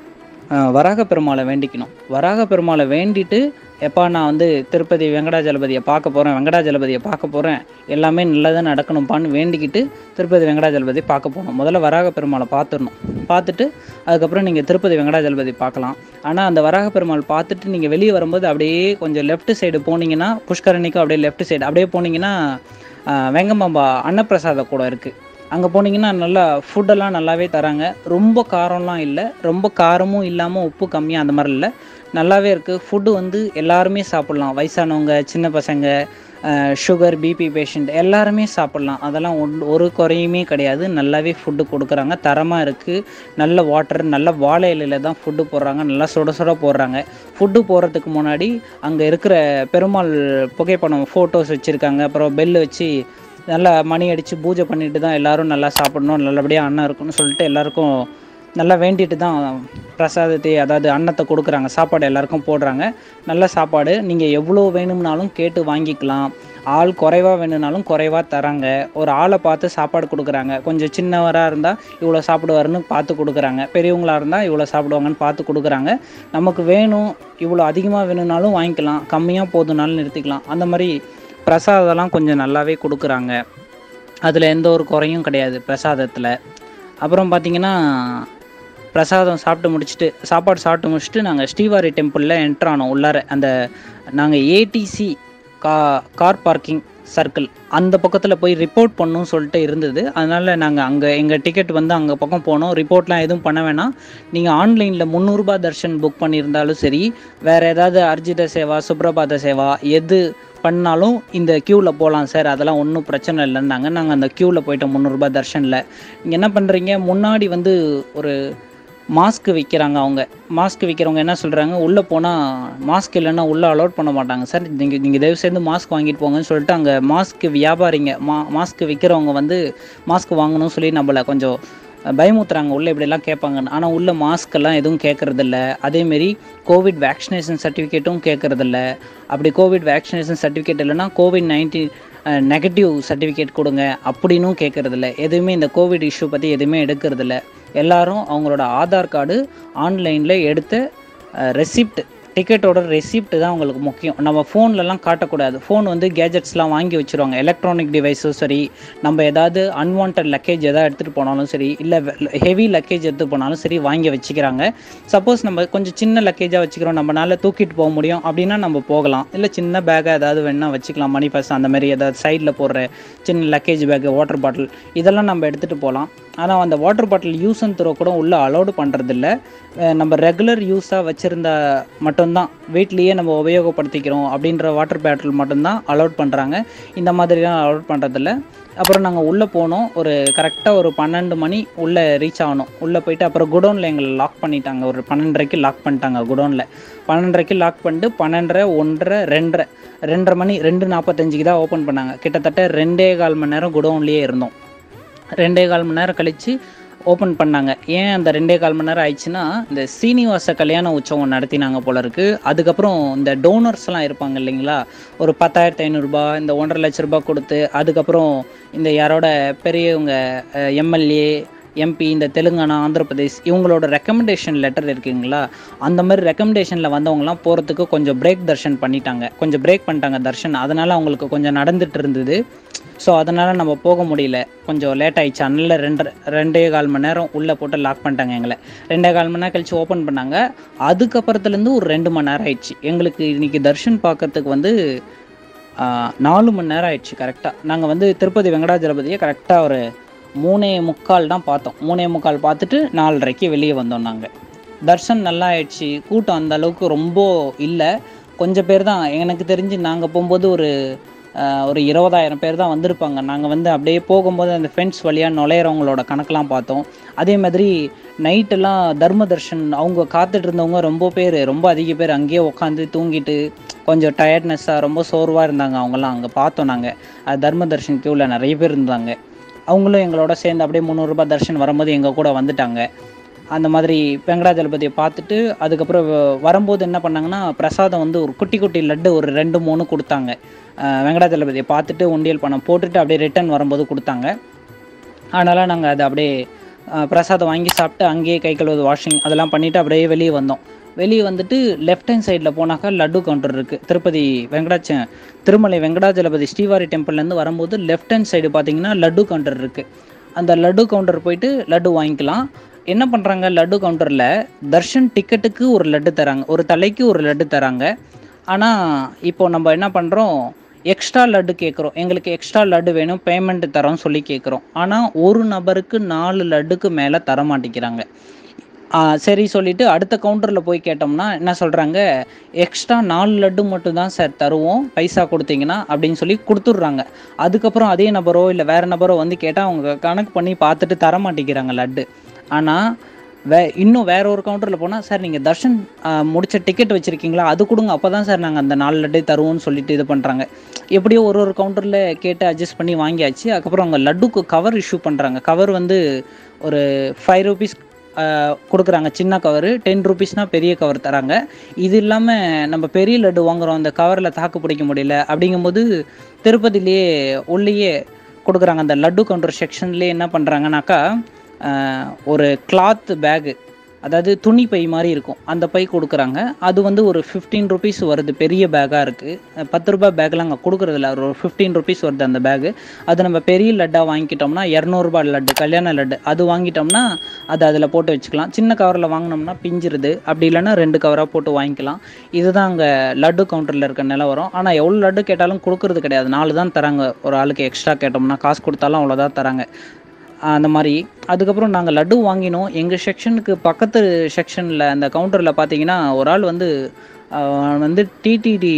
அஹ், வராக பெருமாளை வேண்டிக்கணும் வராக பெருமாளை வேண்டிட்டு எப்பா நான் வந்து திருப்பதி வெங்கடாஜலபதியை பார்க்க போகிறேன் வெங்கடாஜலபதியை பார்க்க போகிறேன் எல்லாமே நல்லதாக நடக்கணும்ப்பான்னு வேண்டிக்கிட்டு திருப்பதி வெங்கடாஜலபதி பார்க்க போகணும் முதல்ல வராக பெருமாளை பார்த்துடணும் பார்த்துட்டு அதுக்கப்புறம் நீங்கள் திருப்பதி வெங்கடாஜலபதி பார்க்கலாம் ஆனால் அந்த வராக பெருமாள் பார்த்துட்டு நீங்கள் வெளியே வரும்போது அப்படியே கொஞ்சம் லெஃப்ட் சைடு போனீங்கன்னா புஷ்கரணிக்கும் அப்படியே லெஃப்ட் சைடு அப்படியே போனீங்கன்னா அஹ், வெங்கமாம்பா அன்னப்பிரசாத கூட இருக்குது அங்கே போனீங்கன்னா நல்லா ஃபுட்டெல்லாம் நல்லாவே தராங்க ரொம்ப காரம்லாம் இல்லை ரொம்ப காரமும் இல்லாமல் உப்பு கம்மியாக அந்த மாதிரி இல்லை நல்லாவே இருக்குது ஃபுட்டு வந்து எல்லாருமே சாப்பிட்லாம் வயசானவங்க சின்ன பசங்க சுகர் பிபி பேஷண்ட் எல்லாருமே சாப்பிட்லாம் அதெல்லாம் ஒன்- ஒரு குறையுமே கிடையாது நல்லாவே ஃபுட்டு கொடுக்குறாங்க தரமாக இருக்குது நல்ல வாட்டர் நல்ல வாழை இலையில தான் ஃபுட்டு போடுறாங்க நல்லா சுட சுட போடுறாங்க ஃபுட்டு போடுறதுக்கு முன்னாடி அங்கே இருக்கிற பெருமாள் புகைப்படம் ஃபோட்டோஸ் வச்சுருக்காங்க அப்புறம் பெல் வச்சு நல்லா மணி அடித்து பூஜை பண்ணிட்டு தான் எல்லாரும் நல்லா சாப்பிடணும் நல்லபடியாக அன்னம் இருக்குன்னு சொல்லிட்டு எல்லாருக்கும் நல்லா வேண்டிட்டு தான் பிரசாதத்தை அதாவது அன்னத்தை கொடுக்குறாங்க சாப்பாடு எல்லாருக்கும் போடுறாங்க நல்ல சாப்பாடு நீங்கள் எவ்வளோ வேணும்னாலும் கேட்டு வாங்கிக்கலாம் ஆள் குறைவாக வேணும்னாலும் குறைவாக தராங்க ஒரு ஆளை பார்த்து சாப்பாடு கொடுக்குறாங்க கொஞ்சம் சின்னவராக இருந்தால் இவ்வளோ சாப்பிடுவாருன்னு பார்த்து கொடுக்குறாங்க பெரியவங்களா இருந்தால் இவ்வளோ சாப்பிடுவாங்கன்னு பார்த்து கொடுக்குறாங்க நமக்கு வேணும் இவ்வளோ அதிகமாக வேணும்னாலும் வாங்கிக்கலாம் கம்மியாக போதுனாலும் நிறுத்திக்கலாம் அந்த மாதிரி பிரசாதம்லாம் கொஞ்சம் நல்லாவே கொடுக்குறாங்க அதில் எந்த ஒரு குறையும் கிடையாது பிரசாதத்தில் அப்புறம் பார்த்தீங்கன்னா பிரசாதம் சாப்பிட்டு முடிச்சுட்டு சாப்பாடு சாப்பிட்டு முடிச்சுட்டு நாங்கள் ஸ்ரீவாரி டெம்பிளில் என்ட்ரு ஆனோம் உள்ளார அந்த நாங்கள் ஏடிசி கா கார் பார்க்கிங் சர்க்கிள் அந்த பக்கத்தில் போய் ரிப்போர்ட் பண்ணணும்னு சொல்லிட்டு இருந்தது அதனால் நாங்கள் அங்கே எங்கள் டிக்கெட் வந்து அங்கே பக்கம் போனோம் ரிப்போர்ட்லாம் எதுவும் பண்ண வேணாம் நீங்கள் ஆன்லைனில் முந்நூறுரூபா தர்ஷன் புக் பண்ணியிருந்தாலும் சரி வேறு ஏதாவது அர்ஜித சேவா சுப்ரபாத சேவா எது பண்ணாலும் இந்த க்யூவில் போகலாம் சார் அதெல்லாம் ஒன்றும் பிரச்சனை இல்லைன்னாங்க நாங்கள் அந்த க்யூவில் போயிட்டோம் முந்நூறுரூபா தர்ஷனில் நீங்கள் என்ன பண்ணுறீங்க முன்னாடி வந்து ஒரு மாஸ்க் விற்கிறாங்க அவங்க மாஸ்க் விற்கிறவங்க என்ன சொல்கிறாங்க உள்ளே போனால் மாஸ்க் இல்லைன்னா உள்ளே அலோட் பண்ண மாட்டாங்க சார் நீங்கள் நீங்கள் தயவு செய்து மாஸ்க் வாங்கிட்டு போங்கன்னு சொல்லிட்டு அங்கே மாஸ்க் வியாபாரிங்க மா மாஸ்க் விற்கிறவங்க வந்து மாஸ்க் வாங்கணும்னு சொல்லி நம்மளை கொஞ்சம் பயமுத்துறாங்க உள்ளே இப்படிலாம் கேட்பாங்கன்னு ஆனால் உள்ள மாஸ்க் எல்லாம் எதுவும் கேட்குறதில்ல அதேமாரி கோவிட் வேக்சினேஷன் சர்டிஃபிகேட்டும் கேட்குறதில்ல அப்படி கோவிட் வேக்சினேஷன் சர்டிஃபிகேட் இல்லைன்னா கோவிட் நைன்டீன் நெகட்டிவ் சர்டிஃபிகேட் கொடுங்க அப்படின்னும் கேட்குறதில்ல எதுவுமே இந்த கோவிட் இஷ்யூ பற்றி எதுவுமே எடுக்கிறதில்ல எல்லாரும் அவங்களோட ஆதார் கார்டு ஆன்லைனில் எடுத்த ரெசிப்ட் டிக்கெட்டோட ரெசிப்ட் தான் உங்களுக்கு முக்கியம் நம்ம ஃபோன்லலாம் காட்டக்கூடாது ஃபோன் வந்து கேஜெட்ஸ்லாம் வாங்கி வச்சுருவாங்க எலக்ட்ரானிக் டிவைஸும் சரி நம்ம ஏதாவது அன்வான்ட் லக்கேஜ் எதாவது எடுத்துகிட்டு போனாலும் சரி இல்லை ஹெவி லக்கேஜ் எடுத்து போனாலும் சரி வாங்கி வச்சுக்கிறாங்க சப்போஸ் நம்ம கொஞ்சம் சின்ன லக்கேஜாக வச்சுக்கிறோம் நம்மளால தூக்கிட்டு போக முடியும் அப்படின்னா நம்ம போகலாம் இல்லை சின்ன பேக்காக ஏதாவது வேணால் வச்சுக்கலாம் மணி பர்ஸ் அந்த மாதிரி ஏதாவது சைடில் போடுற சின்ன லக்கேஜ் பேக்கு வாட்டர் பாட்டில் இதெல்லாம் நம்ம எடுத்துகிட்டு போகலாம் ஆனால் அந்த water bottle use and throw கூட உள்ளே அலோடு பண்ணுறதில்ல நம்ம ரெகுலர் யூஸாக வச்சுருந்தா மட்டும்தான் வீட்லேயே நம்ம உபயோகப்படுத்திக்கிறோம் அப்படின்ற வாட்டர் பாட்டில் மட்டும்தான் அலோட் பண்ணுறாங்க இந்த மாதிரிலாம் அலோட் பண்ணுறதில்ல அப்புறம் நாங்கள் உள்ளே போனோம் ஒரு கரெக்டாக ஒரு பன்னெண்டு மணி உள்ளே ரீச் ஆகணும் உள்ளே போயிட்டு அப்புறம் குடோனில் எங்களை லாக் பண்ணிட்டாங்க ஒரு பன்னெண்டரைக்கு லாக் பண்ணிட்டாங்க குடோனில் பன்னெண்டரைக்கு லாக் பண்ணிட்டு பன்னெண்டரை ஒன்றரை ரெண்டரை ரெண்டரை மணி ரெண்டு நாற்பத்தஞ்சுக்கு தான் ஓப்பன் பண்ணாங்க கிட்டத்தட்ட ரெண்டே கால் மணி நேரம் குடோன்லேயே இருந்தோம் ரெண்டே கால் மணி நேரம் கழித்து ஓப்பன் பண்ணாங்க ஏன் அந்த ரெண்டே கால் மணி நேரம் ஆயிடுச்சுன்னா இந்த சீனிவாச கல்யாண உற்சவம் நடத்தினாங்க போல இருக்கு அதுக்கப்புறம் இந்த டோனர்ஸ்லாம் இருப்பாங்க இல்லைங்களா ஒரு பத்தாயிரத்து ஐநூறுரூபா இந்த ஒன்றரை லட்ச ரூபாய் கொடுத்து அதுக்கப்புறம் இந்த யாரோட பெரியவங்க எம்எல்ஏ எம்பி இந்த தெலுங்கானா ஆந்திர பிரதேஷ் இவங்களோட ரெக்கமெண்டேஷன் லெட்டர் இருக்குங்களா அந்த மாதிரி ரெக்கமெண்டேஷனில் வந்தவங்கலாம் போகிறதுக்கு கொஞ்சம் பிரேக் தர்ஷன் பண்ணிட்டாங்க கொஞ்சம் பிரேக் பண்ணிட்டாங்க தர்ஷன் அதனால் அவங்களுக்கு கொஞ்சம் நடந்துட்டு இருந்தது ஸோ அதனால் நம்ம போக முடியல கொஞ்சம் லேட் ஆயிடுச்சு அதனால ரெண்டு ரெண்டே கால் மணி நேரம் உள்ளே போட்டு லாக் பண்ணிட்டாங்க எங்களை ரெண்டே கால் மணி நேரம் கழிச்சு ஓப்பன் பண்ணாங்க அதுக்கப்புறத்துலேருந்து ஒரு ரெண்டு மணி நேரம் ஆயிடுச்சு எங்களுக்கு இன்னைக்கு தர்ஷன் பார்க்கறதுக்கு வந்து ஆ, நாலு மணி நேரம் ஆயிடுச்சு கரெக்டாக நாங்கள் வந்து திருப்பதி வெங்கடாஜலபதியை கரெக்டாக ஒரு மூணே முக்கால் தான் பார்த்தோம் மூணே முக்கால் பார்த்துட்டு நாலரைக்கு வெளியே வந்தோம் நாங்கள் தர்ஷன் நல்லா ஆயிடுச்சு கூட்டம் அந்த அளவுக்கு ரொம்ப இல்லை கொஞ்சம் பேர் தான் எனக்கு தெரிஞ்சு நாங்கள் போகும்போது ஒரு ஆஹ், ஒரு இருபதாயிரம் பேர் தான் வந்திருப்பாங்க நாங்கள் வந்து அப்படியே போகும்போது அந்த ஃபென்ஸ் வழியாக நுழையிறவங்களோட கணக்கெலாம் பார்த்தோம் அதே மாதிரி நைட்டெல்லாம் தர்ம தர்ஷன் அவங்க காத்துட்டு இருந்தவங்க ரொம்ப பேர் ரொம்ப அதிக பேர் அங்கேயே உட்காந்து தூங்கிட்டு கொஞ்சம் டயர்ட்னஸ்ஸாக ரொம்ப சோர்வாக இருந்தாங்க அவங்கெல்லாம் அங்கே பார்த்தோம் நாங்கள் தர்ம தர்ஷன் க்யூவில் நிறைய பேர் இருந்தாங்க அவங்களும் எங்களோட சேர்ந்து அப்படியே முந்நூறுரூபா தர்ஷன் வரும்போது எங்கள் கூட வந்துட்டாங்க அந்த மாதிரி வெங்கடாஜலபதியை பார்த்துட்டு அதுக்கப்புறம் வ- வரும்போது என்ன பண்ணாங்கன்னா பிரசாதம் வந்து ஒரு குட்டி குட்டி லட்டு ஒரு ரெண்டு மூணு கொடுத்தாங்க அஹ் வெங்கடாஜலபதியை பார்த்துட்டு உண்டியல் பணம் போட்டுட்டு அப்படியே ரிட்டர்ன் வரும்போது கொடுத்தாங்க அதனால் நாங்கள் அதை அப்படியே அஹ், பிரசாதம் வாங்கி சாப்பிட்டு அங்கேயே கை கழுவுது வாஷிங் அதெல்லாம் பண்ணிவிட்டு அப்படியே வெளியே வந்தோம் வெளியே வந்துட்டு லெஃப்ட் ஹேண்ட் சைடில் போனாக்கா லட்டு கவுண்டர் இருக்குது திருப்பதி வெங்கடாச்ச திருமலை வெங்கடாஜலபதி ஸ்ரீவாரி டெம்பிள்லேருந்து வரும்போது லெஃப்ட் ஹேண்ட் சைடு பார்த்தீங்கன்னா லட்டு கவுண்டர் இருக்குது அந்த லட்டு கவுண்டர் போயிட்டு லட்டு வாங்கிக்கலாம் என்ன பண்ணுறாங்க லட்டு கவுண்டரில் தர்ஷன் டிக்கெட்டுக்கு ஒரு லட்டு தராங்க ஒரு தலைக்கு ஒரு லட்டு தராங்க ஆனால் இப்போ நம்ம என்ன பண்ணுறோம் எக்ஸ்ட்ரா லட்டு கேட்குறோம் எங்களுக்கு எக்ஸ்ட்ரா லட்டு வேணும் பேமெண்ட் தரோம் சொல்லி கேட்குறோம் ஆனால் ஒரு நபருக்கு நாலு லட்டுக்கு மேலே தர மாட்டேங்கிறாங்க ஆ, சரி சொல்லிட்டு அடுத்த கவுண்டரில் போய் கேட்டோம்னா என்ன சொல்கிறாங்க எக்ஸ்ட்ரா நாலு லட்டு மட்டும் தான் சார் தருவோம் பைசா கொடுத்தீங்கன்னா அப்படின்னு சொல்லி கொடுத்துட்றாங்க அதுக்கப்புறம் அதே நபரோ இல்லை வேறு நபரோ வந்து கேட்டால் அவங்க கணக்கு பண்ணி பார்த்துட்டு தர மாட்டேங்கிறாங்க லட்டு ஆனால் வே இன்னும் வேற ஒரு கவுண்டரில் போனால் சார் நீங்கள் தர்ஷன் ஆ, முடிச்ச டிக்கெட் வச்சுருக்கீங்களா அது கொடுங்க அப்போ தான் சார் நாங்கள் அந்த நாலு லட்டு தருவோம்னு சொல்லிட்டு இது பண்ணுறாங்க எப்படியோ ஒரு ஒரு கவுண்டரில் கேட்டு அட்ஜஸ்ட் பண்ணி வாங்கியாச்சு அதுக்கப்புறம் அவங்க லட்டுக்கு கவர் இஷ்யூ பண்ணுறாங்க கவர் வந்து ஒரு ஃபைவ் ருபீஸ் கொடுக்குறாங்க சின்ன கவர் டென் ருபீஸ்னால் பெரிய கவர் தராங்க இது இல்லாமல் நம்ம பெரிய லட்டு வாங்குறோம் அந்த கவரில் தாக்கு பிடிக்க முடியல அப்படிங்கும்போது திருப்பதிலேயே உள்ளேயே கொடுக்குறாங்க அந்த லட்டு கவுண்டர் செக்ஷன்லேயே என்ன பண்ணுறாங்கனாக்கா ஒரு கிளாத் பேகு அதாவது துணி பை மாதிரி இருக்கும் அந்த பை கொடுக்குறாங்க அது வந்து ஒரு ஃபிஃப்டீன் ருபீஸ் வருது பெரிய பேக்காக இருக்குது பத்து ரூபாய் பேக்லாம் அங்கே கொடுக்குறதில்ல ஒரு ஃபிஃப்டீன் ருபீஸ் வருது அந்த பேகு அது நம்ம பெரிய லட்டாக வாங்கிட்டோம்னா இரநூறுபா லட்டு கல்யாண லட்டு அது வாங்கிட்டோம்னா அது அதில் போட்டு வச்சுக்கலாம் சின்ன கவரில் வாங்கினோம்னா பிஞ்சிருது அப்படி இல்லைன்னா ரெண்டு கவராக போட்டு வாங்கிக்கலாம் இதுதான் அங்கே லட்டு கவுண்டரில் இருக்க நிலவரம் ஆனால் எவ்வளோ லட்டு கேட்டாலும் கொடுக்கறது கிடையாது நாலு தான் தராங்க ஒரு ஆளுக்கு எக்ஸ்ட்ரா கேட்டோம்னா காசு கொடுத்தாலும் அவ்வளோதான் தராங்க அந்த மாதிரி அதுக்கப்புறம் நாங்கள் லட்டு வாங்கினோம் எங்கள் செக்ஷனுக்கு பக்கத்து செக்ஷனில் அந்த கவுண்டரில் பார்த்தீங்கன்னா ஒரு ஆள் வந்து அவன் வந்து டிடிடி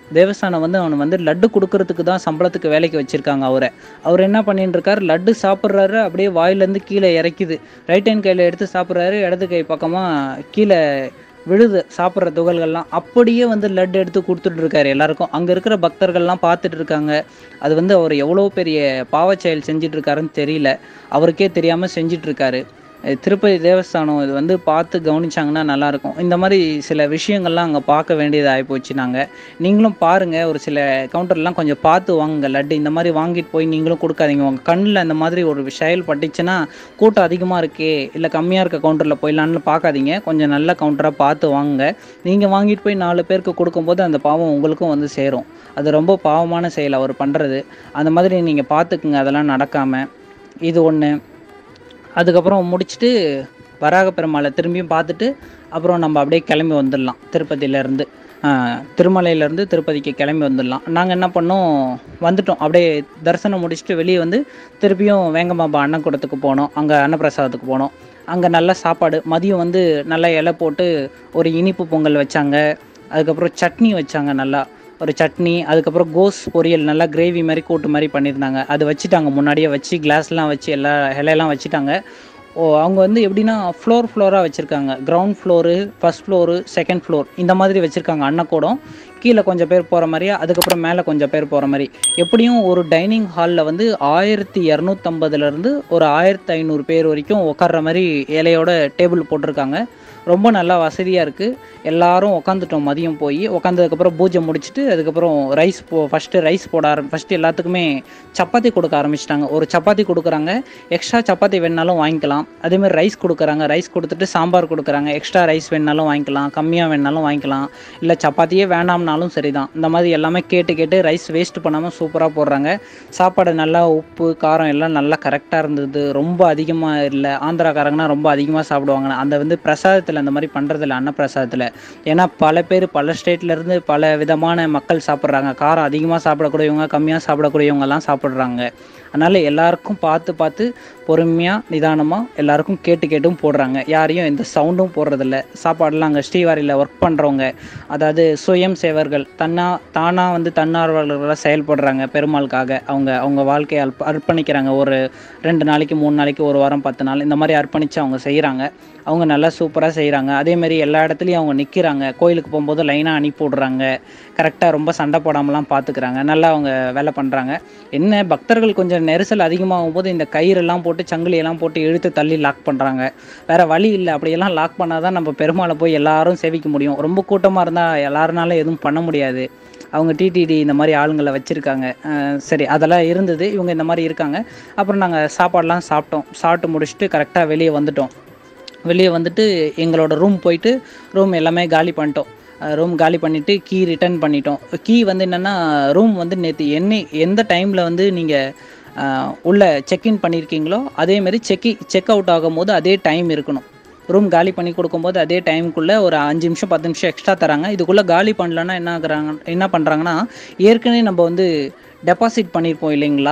தேவஸ்தானம் வந்து அவனை வந்து லட்டு கொடுக்கறதுக்கு தான் சம்பளத்துக்கு வேலைக்கு வச்சுருக்காங்க அவரை அவர் என்ன பண்ணிட்டு இருக்காரு லட்டு சாப்பிட்றாரு அப்படியே வாயிலேருந்து கீழே இறக்குது ரைட் ஹேண்ட் கையில் எடுத்து சாப்பிட்றாரு இடது கை பக்கமாக கீழே விழுது சாப்பிட்ற துகள்கள்லாம் அப்படியே வந்து லட்டு எடுத்து கொடுத்துட்டு இருக்காரு எல்லாருக்கும் அங்கே இருக்கிற பக்தர்கள்லாம் பார்த்துட்டு இருக்காங்க அது வந்து அவர் எவ்வளோ பெரிய பாவச் செயல் செஞ்சுட்டு இருக்காருன்னு தெரியல அவருக்கே தெரியாமல் செஞ்சுட்டு இருக்காரு அஹ் திருப்பதி தேவஸ்தானம் இது வந்து பார்த்து கவனிச்சாங்கன்னா நல்லாயிருக்கும் இந்த மாதிரி சில விஷயங்கள்லாம் அங்கே பார்க்க வேண்டியது ஆகிப்போச்சு நாங்கள் நீங்களும் பாருங்கள் ஒரு சில கவுண்டர்லாம் கொஞ்சம் பார்த்து வாங்குங்க லட்டு இந்த மாதிரி வாங்கிட்டு போய் நீங்களும் கொடுக்காதீங்க உங்கள் கண்ணில் இந்த மாதிரி ஒரு செயல் பட்டுச்சுன்னா கூட்டம் அதிகமாக இருக்கே இல்லை கம்மியாக இருக்க கவுண்டரில் போயிடலான்னு பார்க்காதீங்க கொஞ்சம் நல்ல கவுண்டராக பார்த்து வாங்குங்க நீங்கள் வாங்கிட்டு போய் நாலு பேருக்கு கொடுக்கும்போது அந்த பாவம் உங்களுக்கும் வந்து சேரும் அது ரொம்ப பாவமான செயல் அவர் பண்ணுறது அந்த மாதிரி நீங்கள் பார்த்துக்குங்க அதெல்லாம் நடக்காமல் இது ஒன்று அதுக்கப்புறம் முடிச்சுட்டு வராக பெருமாளை திரும்பியும் பார்த்துட்டு அப்புறம் நம்ம அப்படியே கிளம்பி வந்துடலாம் திருப்பதியிலேருந்து திருமலையிலேருந்து திருப்பதிக்கு கிளம்பி வந்துடலாம் நாங்கள் என்ன பண்ணோம் வந்துட்டோம் அப்படியே தரிசனம் முடிச்சுட்டு வெளியே வந்து திருப்பியும் வேங்கம்பாபா அன்னக்கூடத்துக்கு போனோம் அங்கே அன்னப்பிரசாதத்துக்கு போனோம் அங்கே நல்ல சாப்பாடு மதியம் வந்து நல்லா இலை போட்டு ஒரு இனிப்பு பொங்கல் வச்சாங்க அதுக்கப்புறம் சட்னி வச்சாங்க நல்லா ஒரு சட்னி அதுக்கப்புறம் கோஸ் பொரியல் நல்லா கிரேவி மாதிரி கூட்டு மாதிரி பண்ணியிருந்தாங்க அது வச்சுட்டாங்க முன்னாடியே வச்சு கிளாஸ்லாம் வச்சு எல்லா இலையெல்லாம் வச்சுட்டாங்க ஓ அவங்க வந்து எப்படின்னா ஃப்ளோர் ஃப்ளோராக வச்சுருக்காங்க ground floor first floor second floor இந்த மாதிரி வச்சுருக்காங்க அன்னக்கூடம் கீழே கொஞ்சம் பேர் போகிற மாதிரி அதுக்கப்புறம் மேலே கொஞ்சம் பேர் போகிற மாதிரி எப்படியும் ஒரு டைனிங் ஹாலில் வந்து ஆயிரத்தி இரநூத்தம்பதுலேருந்து ஒரு ஆயிரத்தி ஐநூறு பேர் வரைக்கும் உட்கார்ற மாதிரி இலையோட டேபிள் போட்டிருக்காங்க ரொம்ப நல்லா வசதியாக இருக்குது எல்லாரும் உட்காந்துட்டோம் மதியம் போய் உட்காந்ததுக்கப்புறம் பூஜை முடிச்சுட்டு அதுக்கப்புறம் ரைஸ் போ ஃபஸ்ட்டு ரைஸ் போட ஆரம் ஃபஸ்ட்டு எல்லாத்துக்குமே சப்பாத்தி கொடுக்க ஆரம்பிச்சிட்டாங்க ஒரு சப்பாத்தி கொடுக்குறாங்க எக்ஸ்ட்ரா சப்பாத்தி வேணாலும் வாங்கிக்கலாம் அதேமாதிரி ரைஸ் கொடுக்குறாங்க ரைஸ் கொடுத்துட்டு சாம்பார் கொடுக்குறாங்க எக்ஸ்ட்ரா ரைஸ் வேணாலும் வாங்கிக்கலாம் கம்மியாக வேணாலும் வாங்கிக்கலாம் இல்லை சப்பாத்தியே வேணாம்னாலும் சரிதான் இந்த மாதிரி எல்லாமே கேட்டு கேட்டு ரைஸ் வேஸ்ட் பண்ணாமல் சூப்பராக போடுறாங்க சாப்பாடு நல்லா உப்பு காரம் எல்லாம் நல்லா கரெக்டாக இருந்தது ரொம்ப அதிகமாக இல்லை ஆந்திராக்காரங்கன்னா ரொம்ப அதிகமாக சாப்பிடுவாங்க அந்த வந்து பிரசாதத்தில் அந்த மாதிரி பண்ணுறதில்ல அன்னப்பிரசாதத்தில் ஏன்னா பல பேர் பல ஸ்டேட்லேருந்து பல விதமான மக்கள் சாப்பிட்றாங்க காரம் அதிகமாக சாப்பிடக்கூடியவங்க கம்மியாக சாப்பிடக்கூடியவங்கலாம் சாப்பிட்றாங்க அதனால் எல்லாருக்கும் பார்த்து பார்த்து பொறுமையாக நிதானமாக எல்லாருக்கும் கேட்டு கேட்டும் போடுறாங்க யாரையும் எந்த சவுண்டும் போடுறதில்ல சாப்பாடெல்லாம் அங்கே ஸ்ரீவாரியில் ஒர்க் பண்ணுறவங்க அதாவது சுயம் சேவர்கள் தன்னா தானாக வந்து தன்னார்வலர்களாக செயல்படுறாங்க பெருமாளுக்காக அவங்க அவங்க வாழ்க்கையை அர்ப்ப அர்ப்பணிக்கிறாங்க ஒரு ரெண்டு நாளைக்கு மூணு நாளைக்கு ஒரு வாரம் பத்து நாள் இந்த மாதிரி அர்ப்பணித்து அவங்க செய்கிறாங்க அவங்க நல்லா சூப்பராக செய்கிறாங்க அதேமாரி எல்லா இடத்துலையும் அவங்க நிற்கிறாங்க கோயிலுக்கு போகும்போது லைனாக அனுப்பி விட்றாங்க கரெக்டாக ரொம்ப சண்டை போடாமலாம் பார்த்துக்கிறாங்க நல்லா அவங்க வேலை பண்ணுறாங்க என்ன பக்தர்கள் கொஞ்சம் நெரிசல் அதிகமாகும் போது இந்த கயிறெல்லாம் போட்டு சங்கிலியெல்லாம் போட்டு இழுத்து தள்ளி லாக் பண்ணுறாங்க வேறு வழி இல்லை அப்படியெல்லாம் லாக் பண்ணால் தான் நம்ம பெருமாளை போய் எல்லாரும் சேவிக்க முடியும் ரொம்ப கூட்டமாக இருந்தால் எல்லாருனால எதுவும் பண்ண முடியாது அவங்க டிடிடி இந்த மாதிரி ஆளுங்களை வச்சுருக்காங்க சரி அதெல்லாம் இருந்தது இவங்க இந்த மாதிரி இருக்காங்க அப்புறம் நாங்கள் சாப்பாடெலாம் சாப்பிட்டோம் சாப்பிட்டு முடிச்சுட்டு கரெக்டாக வெளியே வந்துட்டோம் வெளியே வந்துட்டு எங்களோட ரூம் போயிட்டு ரூம் எல்லாமே காலி பண்ணிட்டோம் ரூம் காலி பண்ணிவிட்டு கீ ரிட்டர்ன் பண்ணிட்டோம் கீ வந்து என்னென்னா ரூம் வந்து நேற்று என்ன எந்த டைமில் வந்து நீங்கள் உள்ளே செக்இன் பண்ணியிருக்கீங்களோ அதேமாரி செக் செக் அவுட் ஆகும்போது அதே டைம் இருக்கணும் ரூம் காலி பண்ணி கொடுக்கும்போது அதே டைமுக்குள்ளே ஒரு அஞ்சு நிமிஷம் பத்து நிமிஷம் எக்ஸ்ட்ரா தராங்க இதுக்குள்ளே காலி பண்ணலன்னா என்ன ஆகுறாங்க என்ன பண்ணுறாங்கன்னா ஏற்கனவே நம்ம வந்து டெபாசிட் பண்ணியிருப்போம் இல்லைங்களா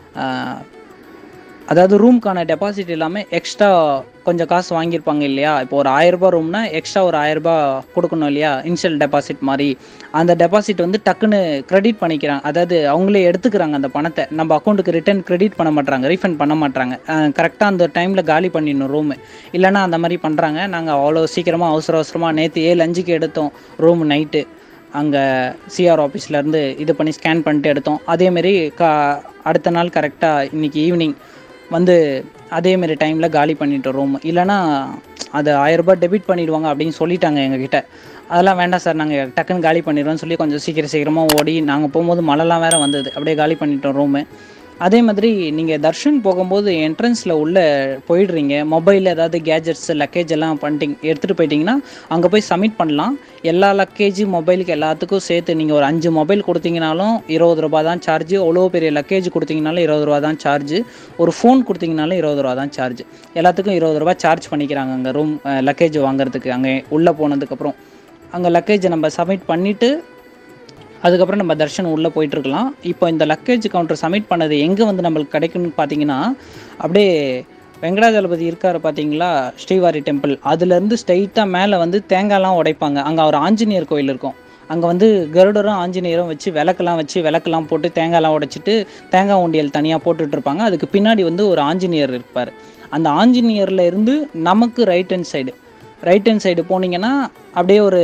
அதாவது ரூம்க்கான டெபாசிட் இல்லாமல் எக்ஸ்ட்ரா கொஞ்சம் காசு வாங்கியிருப்பாங்க இல்லையா இப்போ ஒரு ஆயிரரூபா ரூம்னா எக்ஸ்ட்ரா ஒரு ஆயிரரூபா கொடுக்கணும் இல்லையா இனிஷியல் டெபாசிட் மாதிரி அந்த டெபாசிட் வந்து டக்குன்னு கிரெடிட் பண்ணிக்கிறாங்க அதாவது அவங்களே எடுத்துக்கிறாங்க அந்த பணத்தை நம்ம அக்கௌண்ட்டுக்கு ரிட்டர்ன் கிரெடிட் பண்ண மாட்டாங்க ரீஃபண்ட் பண்ண மாட்டாங்க கரெக்டாக அந்த டைமில் காலி பண்ணிடணும் ரூமு இல்லைனா அந்த மாதிரி பண்ணுறாங்க நாங்கள் அவ்வளோ சீக்கிரமாக அவசர அவசரமாக நேற்று ஏழு அஞ்சுக்கு எடுத்தோம் ரூம் நைட்டு அங்கே சிஆர் ஆஃபீஸ்லேருந்து இது பண்ணி ஸ்கேன் பண்ணிட்டு எடுத்தோம் அதேமாரி கா அடுத்த நாள் கரெக்டாக இன்றைக்கி ஈவினிங் வந்து அதேமாரி டைமில் காலி பண்ணிட்டோம் ரூம் இல்லைனா அது ஆயிரரூபா டெபிட் பண்ணிடுவாங்க அப்படின்னு சொல்லிட்டாங்க எங்ககிட்ட அதெல்லாம் வேண்டாம் சார் நாங்கள் டக்குன்னு காலி பண்ணிடுறோம்னு சொல்லி கொஞ்சம் சீக்கிரம் சீக்கிரமாக ஓடி நாங்கள் போகும்போது மழைலாம் வேறு வந்தது அப்படியே காலி பண்ணிட்டோம் ரூமு அதே மாதிரி நீங்கள் தர்ஷன் போகும்போது என்ட்ரன்ஸில் உள்ளே போயிடுறீங்க மொபைலில் ஏதாவது கேஜெட்ஸ் லக்கேஜ் எல்லாம் பண்ணிட்டீங்க எடுத்துகிட்டு போயிட்டீங்கன்னா அங்கே போய் சப்மிட் பண்ணலாம் எல்லா லக்கேஜ் மொபைலுக்கு எல்லாத்துக்கும் சேர்த்து நீங்கள் ஒரு அஞ்சு மொபைல் கொடுத்தீங்கனாலும் இருபது ரூபா தான் சார்ஜ் அவ்வளோ பெரிய லக்கேஜ் கொடுத்தீங்கனாலும் இருபது ரூபா தான் சார்ஜ் ஒரு ஃபோன் கொடுத்தீங்கனாலும் இருபது ரூபா தான் சார்ஜ் எல்லாத்துக்கும் இருபது ரூபா சார்ஜ் பண்ணிக்கிறாங்க அங்கே ரூம் லக்கேஜ் வாங்குறதுக்கு அங்கே உள்ளே போனதுக்கப்புறம் அங்கே லக்கேஜை நம்ம சப்மிட் பண்ணிவிட்டு அதுக்கப்புறம் நம்ம தர்ஷன் உள்ளே போயிட்டுருக்கலாம் இப்போ இந்த லக்கேஜ் கவுண்டர் சப்மிட் பண்ணது எங்கே வந்து நம்மளுக்கு கிடைக்கும்னு பார்த்தீங்கன்னா அப்படியே வெங்கடாஜலபதி இருக்கார் பார்த்தீங்களா ஸ்ரீவாரி டெம்பிள் அதுலேருந்து ஸ்ட்ரைட்டாக மேலே வந்து தேங்காய்லாம் உடைப்பாங்க அங்கே ஒரு ஆஞ்சநேயர் கோயில் இருக்கும் அங்கே வந்து கருடரும் ஆஞ்சநேயரும் வச்சு விளக்கெல்லாம் வச்சு விளக்கெல்லாம் போட்டு தேங்காய்லாம் உடைச்சிட்டு தேங்காய் உண்டியல் தனியாக போட்டுட்டு இருப்பாங்க அதுக்கு பின்னாடி வந்து ஒரு ஆஞ்சநேயர் இருப்பார் அந்த ஆஞ்சநேயரில் இருந்து நமக்கு right hand side right hand side போனீங்கன்னா அப்படியே ஒரு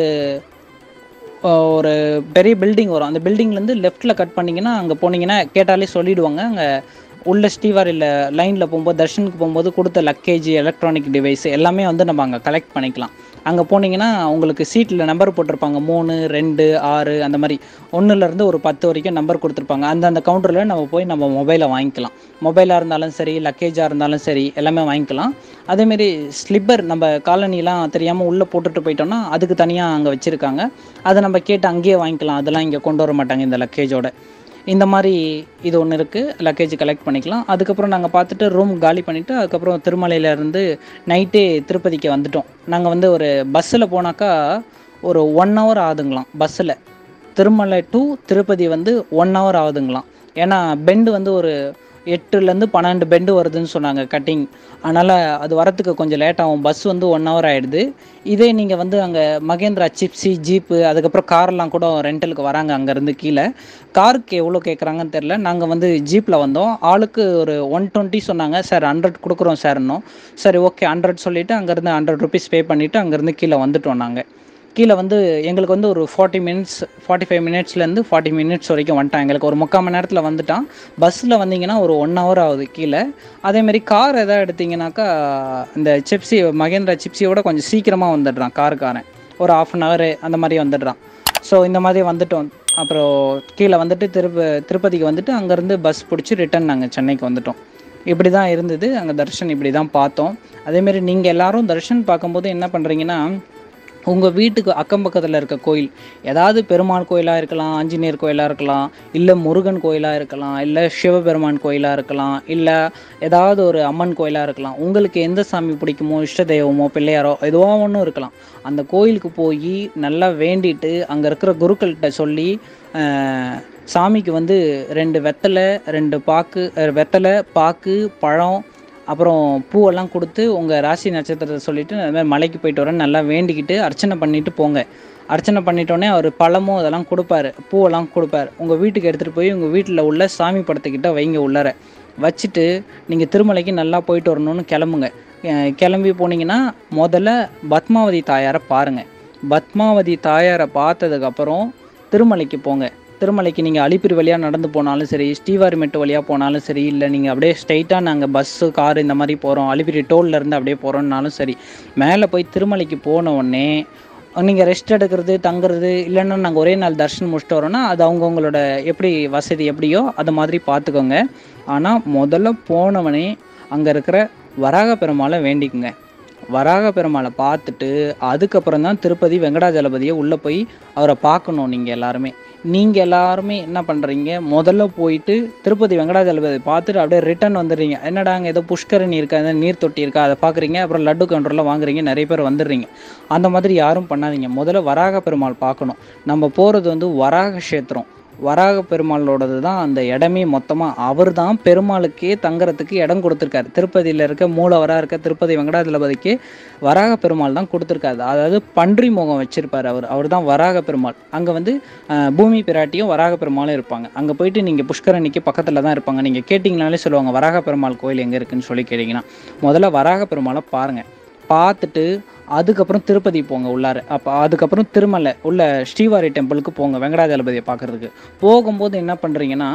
அஹ், ஒரு பெரிய பில்டிங் வரும் அந்த பில்டிங்லேருந்து லெஃப்ட்டில் கட் பண்ணிங்கன்னா அங்கே போனீங்கன்னா கேட்டாலே சொல்லிடுவாங்க அங்கே உள்ள ஸ்ரீவாரியில் லைனில் போகும்போது தர்ஷனுக்கு போகும்போது கொடுத்த லக்கேஜ் எலக்ட்ரானிக் டிவைஸ் எல்லாமே வந்து நம்ம அங்கே கலெக்ட் பண்ணிக்கலாம் அங்கே போனீங்கன்னா உங்களுக்கு சீட்டில் நம்பர் போட்டிருப்பாங்க மூணு ரெண்டு ஆறு அந்த மாதிரி ஒன்றுலேருந்து ஒரு பத்து வரைக்கும் நம்பர் கொடுத்துருப்பாங்க அந்த அந்த கவுண்டரில் நம்ம போய் நம்ம மொபைலை வாங்கிக்கலாம் மொபைலாக இருந்தாலும் சரி லக்கேஜாக இருந்தாலும் சரி எல்லாமே வாங்கிக்கலாம் அதேமாரி ஸ்லிப்பர் நம்ம காலனிலாம் தெரியாமல் உள்ளே போட்டுட்டு போயிட்டோம்னா அதுக்கு தனியாக அங்கே வச்சுருக்காங்க அதை நம்ம கேட்டு அங்கேயே வாங்கிக்கலாம் அதெல்லாம் இங்கே கொண்டு வர மாட்டாங்க இந்த லக்கேஜோட இந்த மாதிரி இது ஒன்று இருக்குது லக்கேஜ் கலெக்ட் பண்ணிக்கலாம் அதுக்கப்புறம் நாங்கள் பார்த்துட்டு ரூம் காலி பண்ணிவிட்டு அதுக்கப்புறம் திருமலையில இருந்து நைட்டே திருப்பதிக்கு வந்துட்டோம் நாங்கள் வந்து ஒரு பஸ்ஸில் போனாக்கா ஒரு ஒன் ஹவர் ஆகுதுங்களாம் பஸ்ஸில் திருமலை டு திருப்பதி வந்து ஒன் ஹவர் ஆகுதுங்களாம் ஏன்னா பெண்டு வந்து ஒரு எட்டுலேருந்து பன்னெண்டு பெண்டு வருதுன்னு சொன்னாங்க கட்டிங் அதனால் அது வரத்துக்கு கொஞ்சம் லேட் ஆகும் பஸ் வந்து ஒன் ஹவர் ஆகிடுது இதே நீங்கள் வந்து அங்கே மகேந்திரா சிப்ஸி ஜீப்பு அதுக்கப்புறம் கார்லாம் கூட ரெண்டலுக்கு வராங்க அங்கேருந்து கீழே காருக்கு எவ்வளோ கேட்குறாங்கன்னு தெரில நாங்கள் வந்து ஜீப்பில் வந்தோம் ஆளுக்கு ஒரு ஒன் டுவெண்ட்டி சொன்னாங்க சார் ஹண்ட்ரட் கொடுக்குறோம் சார்னோம் சரி ஓகே ஹண்ட்ரட் சொல்லிவிட்டு அங்கேருந்து ஹண்ட்ரட் ருபீஸ் பே பண்ணிவிட்டு அங்கேருந்து கீழே வந்துட்டோம் நாங்கள் கீழே வந்து எங்களுக்கு வந்து ஒரு ஃபார்ட்டி மினிட்ஸ் ஃபார்ட்டி ஃபைவ் மினிட்ஸ்லேருந்து ஃபார்ட்டி மினிட்ஸ் வரைக்கும் வந்துட்டான் எங்களுக்கு ஒரு முக்கால் மணி நேரத்தில் வந்துட்டான் பஸ்ஸில் வந்தீங்கன்னா ஒரு ஒன் ஹவர் ஆகுது கீழே அதேமாரி கார் எதாவது எடுத்தீங்கன்னாக்கா இந்த சிப்ஸி மகேந்திரா சிப்ஸியோட கொஞ்சம் சீக்கிரமாக வந்துடுறான் காருக்காரன் ஒரு ஆஃப் அன் ஹவர் அந்த மாதிரி வந்துடுறான் ஸோ இந்த மாதிரி வந்துட்டோம் அப்புறம் கீழே வந்துட்டு திருப்ப திருப்பதிக்கு வந்துட்டு அங்கேருந்து பஸ் பிடிச்சி ரிட்டன் நாங்கள் சென்னைக்கு வந்துட்டோம் இப்படி தான் இருந்தது அங்கே தர்ஷன் இப்படி தான் பார்த்தோம் அதேமாரி நீங்கள் எல்லாரும் தர்ஷன் பார்க்கும்போது என்ன பண்ணுறீங்கன்னா உங்கள் வீட்டுக்கு அக்கம் பக்கத்தில் இருக்க கோயில் ஏதாவது பெருமாள் கோயிலாக இருக்கலாம் ஆஞ்சநேயர் கோயிலாக இருக்கலாம் இல்லை முருகன் கோயிலாக இருக்கலாம் இல்லை சிவபெருமான் கோயிலாக இருக்கலாம் இல்லை ஏதாவது ஒரு அம்மன் கோயிலாக இருக்கலாம் உங்களுக்கு எந்த சாமி பிடிக்குமோ இஷ்ட தெய்வமோ பிள்ளையாரோ எதுவோ ஒன்றும் இருக்கலாம் அந்த கோயிலுக்கு போய் நல்லா வேண்டிட்டு அங்கே இருக்கிற குருக்கள்கிட்ட சொல்லி அஹ், சாமிக்கு வந்து ரெண்டு வெத்தலை ரெண்டு பாக்கு அஹ், வெத்தலை பாக்கு பழம் அப்புறம் பூவெல்லாம் கொடுத்து உங்கள் ராசி நட்சத்திரத்தை சொல்லிவிட்டு அது மாதிரி மலைக்கு போயிட்டு வரேன் நல்லா வேண்டிக்கிட்டு அர்ச்சனை பண்ணிட்டு போங்க அர்ச்சனை பண்ணிட்டோன்னே அவர் பழமும் அதெல்லாம் கொடுப்பாரு பூவெல்லாம் கொடுப்பாரு உங்கள் வீட்டுக்கு எடுத்துகிட்டு போய் உங்கள் வீட்டில் உள்ள சாமி படத்துக்கிட்ட வைங்க உள்ளார வச்சுட்டு நீங்கள் திருமலைக்கு நல்லா போயிட்டு வரணும்னு கிளம்புங்க அஹ் கிளம்பி போனீங்கன்னா முதல்ல பத்மாவதி தாயாரை பாருங்கள் பத்மாவதி தாயாரை பார்த்ததுக்கப்புறம் திருமலைக்கு போங்க திருமலைக்கு நீங்கள் அலிப்பிரி வழியாக நடந்து போனாலும் சரி ஸ்ரீவாரிமெட்டு வழியாக போனாலும் சரி இல்லை நீங்கள் அப்படியே ஸ்ட்ரைட்டாக நாங்கள் பஸ்ஸு கார் இந்த மாதிரி போகிறோம் அலிப்பிரி டோல்ல இருந்து அப்படியே போகிறோம்னாலும் சரி மேலே போய் திருமலைக்கு போன உடனே நீங்கள் ரெஸ்ட் எடுக்கிறது தங்குறது இல்லைன்னா நாங்கள் ஒரே நாள் தர்ஷன் முடிச்சுட்டு வரோன்னா அது அவங்கவுங்களோட எப்படி வசதி எப்படியோ அது மாதிரி பார்த்துக்கோங்க ஆனால் முதல்ல போனவனே அங்கே இருக்கிற வராக பெருமாளை வேண்டிக்குங்க வராக பெருமாளை பார்த்துட்டு அதுக்கப்புறம் தான் திருப்பதி வெங்கடாஜலபதியை உள்ளே போய் அவரை பார்க்கணும் நீங்கள் எல்லாருமே நீங்கள் எல்லாருமே என்ன பண்ணுறீங்க முதல்ல போயிட்டு திருப்பதி வெங்கடாஜலபதி பார்த்துட்டு அப்படியே ரிட்டர்ன் வந்துடுறீங்க என்னடா அங்கே ஏதோ புஷ்கரணி இருக்கா ஏதோ நீர் தொட்டி இருக்கா அதை பார்க்குறீங்க அப்புறம் லட்டு கவுண்டரில் வாங்குறீங்க நிறைய பேர் வந்துடுறீங்க அந்த மாதிரி யாரும் பண்ணாதீங்க முதல்ல வராக பெருமாள் பார்க்கணும் நம்ம போகிறது வந்து வராக கஷேத்திரம் வராக பெருமாளோடது தான் அந்த இடமே மொத்தமாக அவர் தான் பெருமாளுக்கே தங்குறதுக்கு இடம் கொடுத்துருக்காரு திருப்பதியில் இருக்க மூலவராக இருக்க திருப்பதி வெங்கடாஜலபதிக்கு வராக பெருமாள் தான் கொடுத்துருக்காரு அதாவது பன்றி முகம் வச்சிருப்பார் அவர் அவர் தான் வராக பெருமாள் அங்கே வந்து அஹ், பூமி பிராட்டியும் வராக பெருமாளும் இருப்பாங்க அங்கே போயிட்டு நீங்கள் புஷ்கரணிக்கு பக்கத்தில் தான் இருப்பாங்க நீங்கள் கேட்டிங்கனாலே சொல்லுவாங்க வராக பெருமாள் கோயில் எங்கே இருக்குன்னு சொல்லி கேட்டிங்கன்னா முதல்ல வராக பெருமாளை பாருங்கள் பார்த்துட்டு அதுக்கப்புறம் திருப்பதி போங்க உள்ளார அப்போ அதுக்கப்புறம் திருமலை உள்ள ஸ்ரீவாரி டெம்பிளுக்கு போங்க வெங்கடாஜலபதியை பார்க்குறதுக்கு போகும்போது என்ன பண்ணுறீங்கன்னா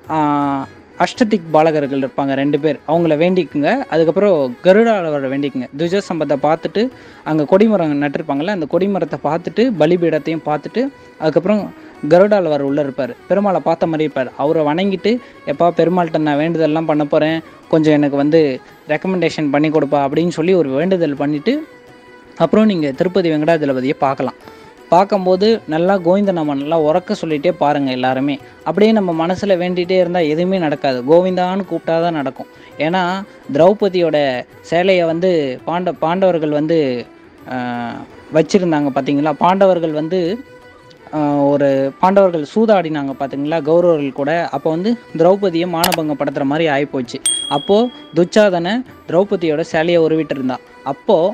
அஷ்டதிக் பாலகர்கள் இருப்பாங்க ரெண்டு பேர் அவங்கள வேண்டிக்குங்க அதுக்கப்புறம் கருடாளவரை வேண்டிக்குங்க துஜ சம்பத்தை பார்த்துட்டு அங்கே கொடிமரம் நட்டிருப்பாங்கல்ல அந்த கொடிமரத்தை பார்த்துட்டு பலிபீடத்தையும் பார்த்துட்டு அதுக்கப்புறம் கருடாளவர் உள்ளே இருப்பார் பெருமாளை பார்த்த மாதிரி இருப்பார் அவரை வணங்கிட்டு எப்பா பெருமாள்கிட்ட நான் வேண்டுதல்லாம் பண்ண போகிறேன் கொஞ்சம் எனக்கு வந்து ரெக்கமெண்டேஷன் பண்ணி கொடுப்பா அப்படின்னு சொல்லி ஒரு வேண்டுதல் பண்ணிவிட்டு அப்புறம் நீங்கள் திருப்பதி வெங்கடாஜலபதியை பார்க்கலாம் பார்க்கும்போது நல்லா கோவிந்த நாம நல்லா உறக்க சொல்லிகிட்டே பாருங்கள் எல்லாருமே அப்படியே நம்ம மனசில் வேண்டிகிட்டே இருந்தால் எதுவுமே நடக்காது கோவிந்தான்னு கூப்பிட்டா தான் நடக்கும் ஏன்னா திரௌபதியோட சேலையை வந்து பாண்ட பாண்டவர்கள் வந்து வச்சுருந்தாங்க பார்த்தீங்களா பாண்டவர்கள் வந்து ஆஹ், ஒரு பாண்டவர்கள் சூதாடினாங்க பார்த்தீங்களா கௌரவர்கள் கூட அப்போ வந்து திரௌபதியை மானபங்கம் படுத்துகிற மாதிரி ஆகிப்போச்சு அப்போது துச்சாதனை திரௌபதியோட சேலையை உருவிட்டு இருந்தா அப்போது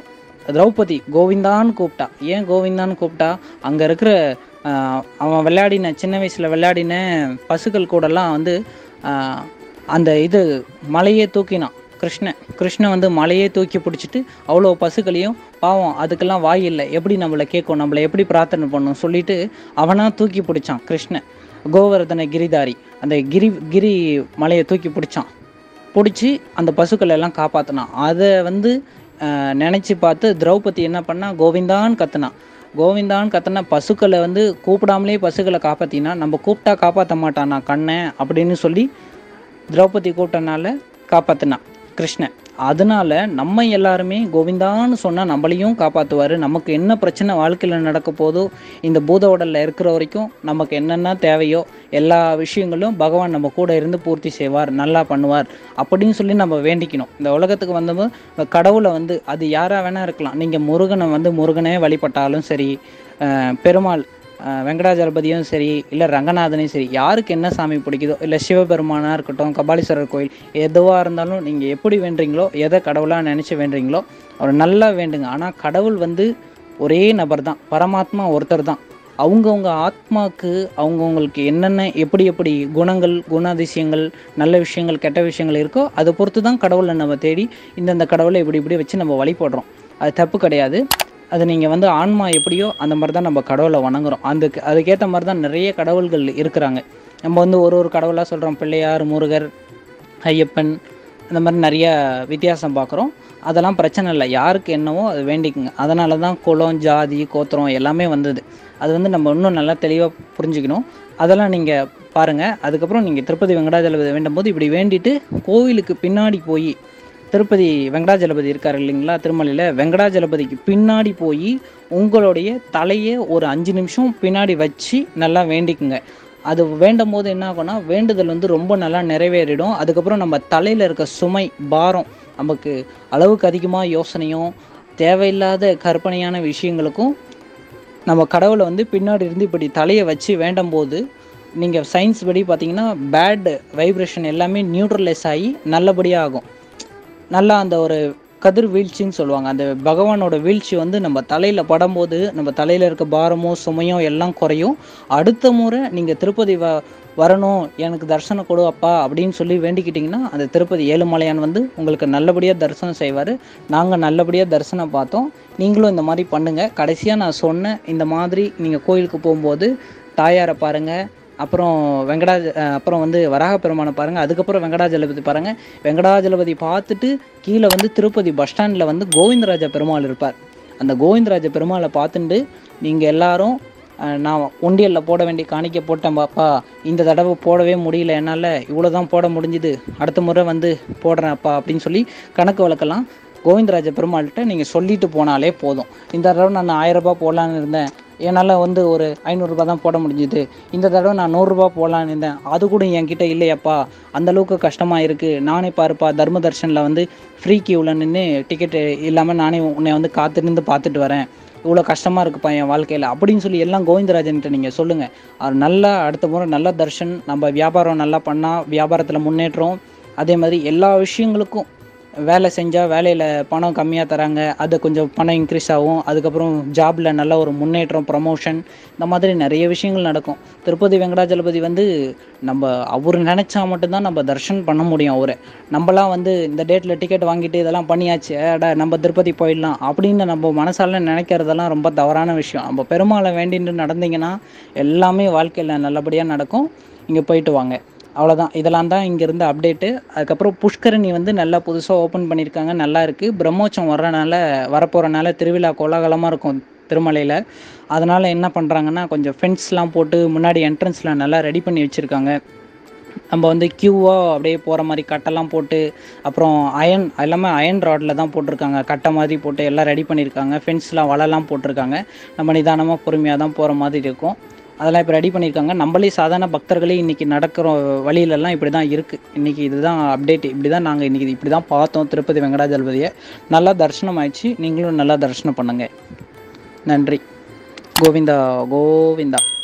திரௌபதி கோவிந்தான்னு கூப்பிட்டா ஏன் கோவிந்தான்னு கூப்பிட்டா அங்கே இருக்கிற ஆஹ், அவன் விளையாடின சின்ன வயசில் விளையாடின பசுக்கள் கூடலாம் வந்து ஆஹ், அந்த இது மலையே தூக்கினான் கிருஷ்ணன் கிருஷ்ணன் வந்து மலையே தூக்கி பிடிச்சிட்டு அவ்வளோ பசுக்களையும் பாவம் அதுக்கெல்லாம் வாய் இல்லை எப்படி நம்மளை கேட்கும் நம்மளை எப்படி பிரார்த்தனை பண்ணும் சொல்லிட்டு அவனா தூக்கி பிடிச்சான் கிருஷ்ணன் கோவர்தன கிரிதாரி அந்த கிரி கிரி மலையை தூக்கி பிடிச்சான் பிடிச்சி அந்த பசுக்களை எல்லாம் காப்பாற்றினான் அதை வந்து நினச்சி பார்த்து திரௌபதி என்ன பண்ணா கோவிந்தான்னு கத்துனான் கோவிந்தான்னு கத்துனா பசுக்களை வந்து கூப்பிடாமலே பசுக்களை காப்பாற்றினா நம்ம கூப்பிட்டா காப்பாற்ற மாட்டானா கண்ணை அப்படின்னு சொல்லி திரௌபதி கூப்பிட்டனால காப்பாற்றினான் கிருஷ்ணன் அதனால நம்ம எல்லாருமே கோவிந்தான்னு சொன்னால் நம்மளையும் காப்பாற்றுவார் நமக்கு என்ன பிரச்சனை வாழ்க்கையில் நடக்க போதோ இந்த பூத உடலில் இருக்கிற வரைக்கும் நமக்கு என்னென்ன தேவையோ எல்லா விஷயங்களும் பகவான் நம்ம கூட இருந்து பூர்த்தி செய்வார் நல்லா பண்ணுவார் அப்படின்னு சொல்லி நம்ம வேண்டிக்கணும் இந்த உலகத்துக்கு வந்தபோது கடவுளை வந்து அது யாராக வேணால் இருக்கலாம் நீங்கள் முருகனை வந்து முருகனே வழிபட்டாலும் சரி அஹ் பெருமாள் அஹ் வெங்கடாஜலபதியும் சரி இல்லை ரங்கநாதனையும் சரி யாருக்கு என்ன சாமி பிடிக்குதோ இல்லை சிவபெருமானாக இருக்கட்டும் கபாலீஸ்வரர் கோயில் எதுவாக இருந்தாலும் நீங்கள் எப்படி வேண்டுறீங்களோ எதை கடவுளாக நினச்சி வேண்டுறீங்களோ அவர் நல்லா வேண்டுங்க ஆனால் கடவுள் வந்து ஒரே நபர் தான் பரமாத்மா ஒருத்தர் தான் அவங்கவுங்க ஆத்மாவுக்கு அவங்கவுங்களுக்கு என்னென்ன எப்படி எப்படி குணங்கள் குணாதிசயங்கள் நல்ல விஷயங்கள் கெட்ட விஷயங்கள் இருக்கோ அதை பொறுத்து தான் கடவுளை நம்ம தேடி இந்தந்த கடவுளை இப்படி இப்படி வச்சு நம்ம வழிபடுறோம் அது தப்பு கிடையாது அது நீங்கள் வந்து ஆன்மா எப்படியோ அந்த மாதிரி தான் நம்ம கடவுளை வணங்குறோம் அந்த அதுக்கேற்ற மாதிரி தான் நிறைய கடவுள்கள் இருக்கிறாங்க நம்ம வந்து ஒரு ஒரு கடவுளாக சொல்கிறோம் பிள்ளையார் முருகர் ஐயப்பன் இந்த மாதிரி நிறைய வித்தியாசம் பார்க்குறோம் அதெல்லாம் பிரச்சனை இல்லை யாருக்கு என்னவோ அது வேண்டிக்குங்க அதனால தான் குலம் ஜாதி கோத்திரம் எல்லாமே வந்தது அது வந்து நம்ம இன்னும் நல்லா தெளிவாக புரிஞ்சுக்கணும் அதெல்லாம் நீங்கள் பாருங்கள் அதுக்கப்புறம் நீங்கள் திருப்பதி வெங்கடாஜலபதி வேண்டும் போது இப்படி வேண்டிட்டு கோவிலுக்கு பின்னாடி போய் திருப்பதி வெங்கடாஜலபதி இருக்கார் இல்லைங்களா திருமலையில் வெங்கடாஜலபதிக்கு பின்னாடி போய் உங்களுடைய தலையை ஒரு அஞ்சு நிமிஷம் பின்னாடி வச்சு நல்லா வேண்டிக்குங்க அது வேண்டும் போது என்ன ஆகும்னா வேண்டுதல் வந்து ரொம்ப நல்லா நிறைவேறிடும் அதுக்கப்புறம் நம்ம தலையில் இருக்க சுமை பாரம் நமக்கு அளவுக்கு அதிகமாக யோசனையும் தேவையில்லாத கற்பனையான விஷயங்களுக்கும் நம்ம கடவுளை வந்து பின்னாடி இருந்து இப்படி தலையை வச்சு வேண்டும் போது நீங்கள் சயின்ஸ் படி பார்த்தீங்கன்னா பேட் வைப்ரேஷன் எல்லாமே நியூட்ரலைஸ் ஆகி நல்லபடியாக ஆகும் நல்லா அந்த ஒரு கதிர் வீழ்ச்சின்னு சொல்லுவாங்க அந்த பகவானோட வீழ்ச்சி வந்து நம்ம தலையில் படும்போது நம்ம தலையில் இருக்க பாரமோ சுமையோ எல்லாம் குறையும் அடுத்த முறை நீங்கள் திருப்பதி வ வரணும் எனக்கு தரிசனம் கொடு அப்பா அப்படின்னு சொல்லி வேண்டிக்கிட்டிங்கன்னா அந்த திருப்பதி ஏழுமலையான் வந்து உங்களுக்கு நல்லபடியாக தரிசனம் செய்வார் நாங்கள் நல்லபடியாக தரிசனம் பார்த்தோம் நீங்களும் இந்த மாதிரி பண்ணுங்கள் கடைசியாக நான் சொன்ன இந்த மாதிரி நீங்கள் கோயிலுக்கு போகும்போது தாயாரை பாருங்கள் அப்புறம் வெங்கடாஜ அஹ் அப்புறம் வந்து வராக பெருமானை பாருங்கள் அதுக்கப்புறம் வெங்கடாஜலபதி பாருங்கள் வெங்கடாஜலபதி பார்த்துட்டு கீழே வந்து திருப்பதி பஸ் ஸ்டாண்டில் வந்து கோவிந்தராஜ பெருமாள் இருப்பார் அந்த கோவிந்தராஜ பெருமாளை பார்த்துட்டு நீங்கள் எல்லாரும் அஹ், நான் உண்டியலில் போட வேண்டிய காணிக்கை போட்டேன் பாப்பா இந்த தடவை போடவே முடியல என்னால் இவ்வளோ தான் போட முடிஞ்சுது அடுத்த முறை வந்து போடுறேன் அப்பா அப்படின்னு சொல்லி கணக்கு வழக்கெல்லாம் கோவிந்தராஜ பெருமாள்கிட்ட நீங்கள் சொல்லிட்டு போனாலே போதும் இந்த தடவை நான் ஆயிரம் ரூபாய் போடலான்னு இருந்தேன் என்னால் வந்து ஒரு ஐநூறுரூபா தான் போட முடிஞ்சுது இந்த தடவை நான் நூறுரூபா போடலான்னு இருந்தேன் அது கூட என்கிட்ட இல்லையாப்பா அந்த அளவுக்கு கஷ்டமாக இருக்குது நானே பாருப்பா தர்ம தர்ஷனில் வந்து ஃப்ரீ கியூவில் நின்று டிக்கெட் இல்லாமல் நானே உன்னை வந்து காத்திருந்து பார்த்துட்டு வரேன் இவ்வளோ கஷ்டமாக இருக்குப்பா என் வாழ்க்கையில் அப்படின்னு சொல்லி எல்லாம் கோவிந்தராஜன்கிட்ட நீங்கள் சொல்லுங்கள் அவர் நல்லா அடுத்த முறை நல்ல தர்ஷன் நம்ம வியாபாரம் நல்லா பண்ணால் வியாபாரத்தில் முன்னேற்றம் அதே மாதிரி எல்லா விஷயங்களுக்கும் வேலை செஞ்சால் வேலையில் பணம் கம்மியாக தராங்க அது கொஞ்சம் பணம் இன்க்ரீஸ் ஆகும் அதுக்கப்புறம் ஜாபில் நல்ல ஒரு முன்னேற்றம் ப்ரமோஷன் இந்த மாதிரி நிறைய விஷயங்கள் நடக்கும் திருப்பதி வெங்கடாஜலபதி வந்து நம்ம அவர் நினச்சா மட்டும்தான் நம்ம தர்ஷன் பண்ண முடியும் அவரை நம்மலாம் வந்து இந்த டேட்டில் டிக்கெட் வாங்கிட்டு இதெல்லாம் பண்ணியாச்சு அடா நம்ம திருப்பதி போயிடலாம் அப்படின்னு நம்ம மனசால நினைக்கிறதெல்லாம் ரொம்ப தவறான விஷயம் நம்ம பெருமாளை வேண்டின்னு நடந்தீங்கன்னா எல்லாமே வாழ்க்கையில் நல்லபடியாக நடக்கும் இங்கே போயிட்டு வாங்க அவ்வளோதான் இதெல்லாம் தான் இங்கே இருந்த அப்டேட்டு அதுக்கப்புறம் புஷ்கரணி வந்து நல்லா புதுசாக ஓப்பன் பண்ணியிருக்காங்க நல்லா இருக்குது பிரம்மோற்சவம் வர்றனால வரப்போகிறனால திருவிழா கோலாகலமாக இருக்கும் திருமலையில் அதனால் என்ன பண்ணுறாங்கன்னா கொஞ்சம் ஃபென்ஸ்லாம் போட்டு முன்னாடி என்ட்ரன்ஸில் நல்லா ரெடி பண்ணி வச்சுருக்காங்க நம்ம வந்து க்யூவாக அப்படியே போகிற மாதிரி கட்டெல்லாம் போட்டு அப்புறம் அயன் எல்லாமே அயன் ராடில் தான் போட்டிருக்காங்க கட்டை மாதிரி போட்டு எல்லாம் ரெடி பண்ணியிருக்காங்க ஃபென்ஸ்லாம் வலைலாம் போட்டிருக்காங்க நம்ம நிதானமாக பொறுமையாக தான் போகிற மாதிரி இருக்கும் அதெல்லாம் இப்போ ரெடி பண்ணியிருக்காங்க நம்மளே சாதாரண பக்தர்களே இன்றைக்கி நடக்கிற வழியிலெல்லாம் இப்படி தான் இருக்குது இன்றைக்கி இதுதான் அப்டேட் இப்படி தான் நாங்கள் இன்றைக்கி இப்படி தான் பார்த்தோம் திருப்பதி வெங்கடாஜலபதியை நல்லா தரிசனம் ஆயிடுச்சு நீங்களும் நல்லா தரிசனம் பண்ணுங்கள் நன்றி கோவிந்தா கோவிந்தா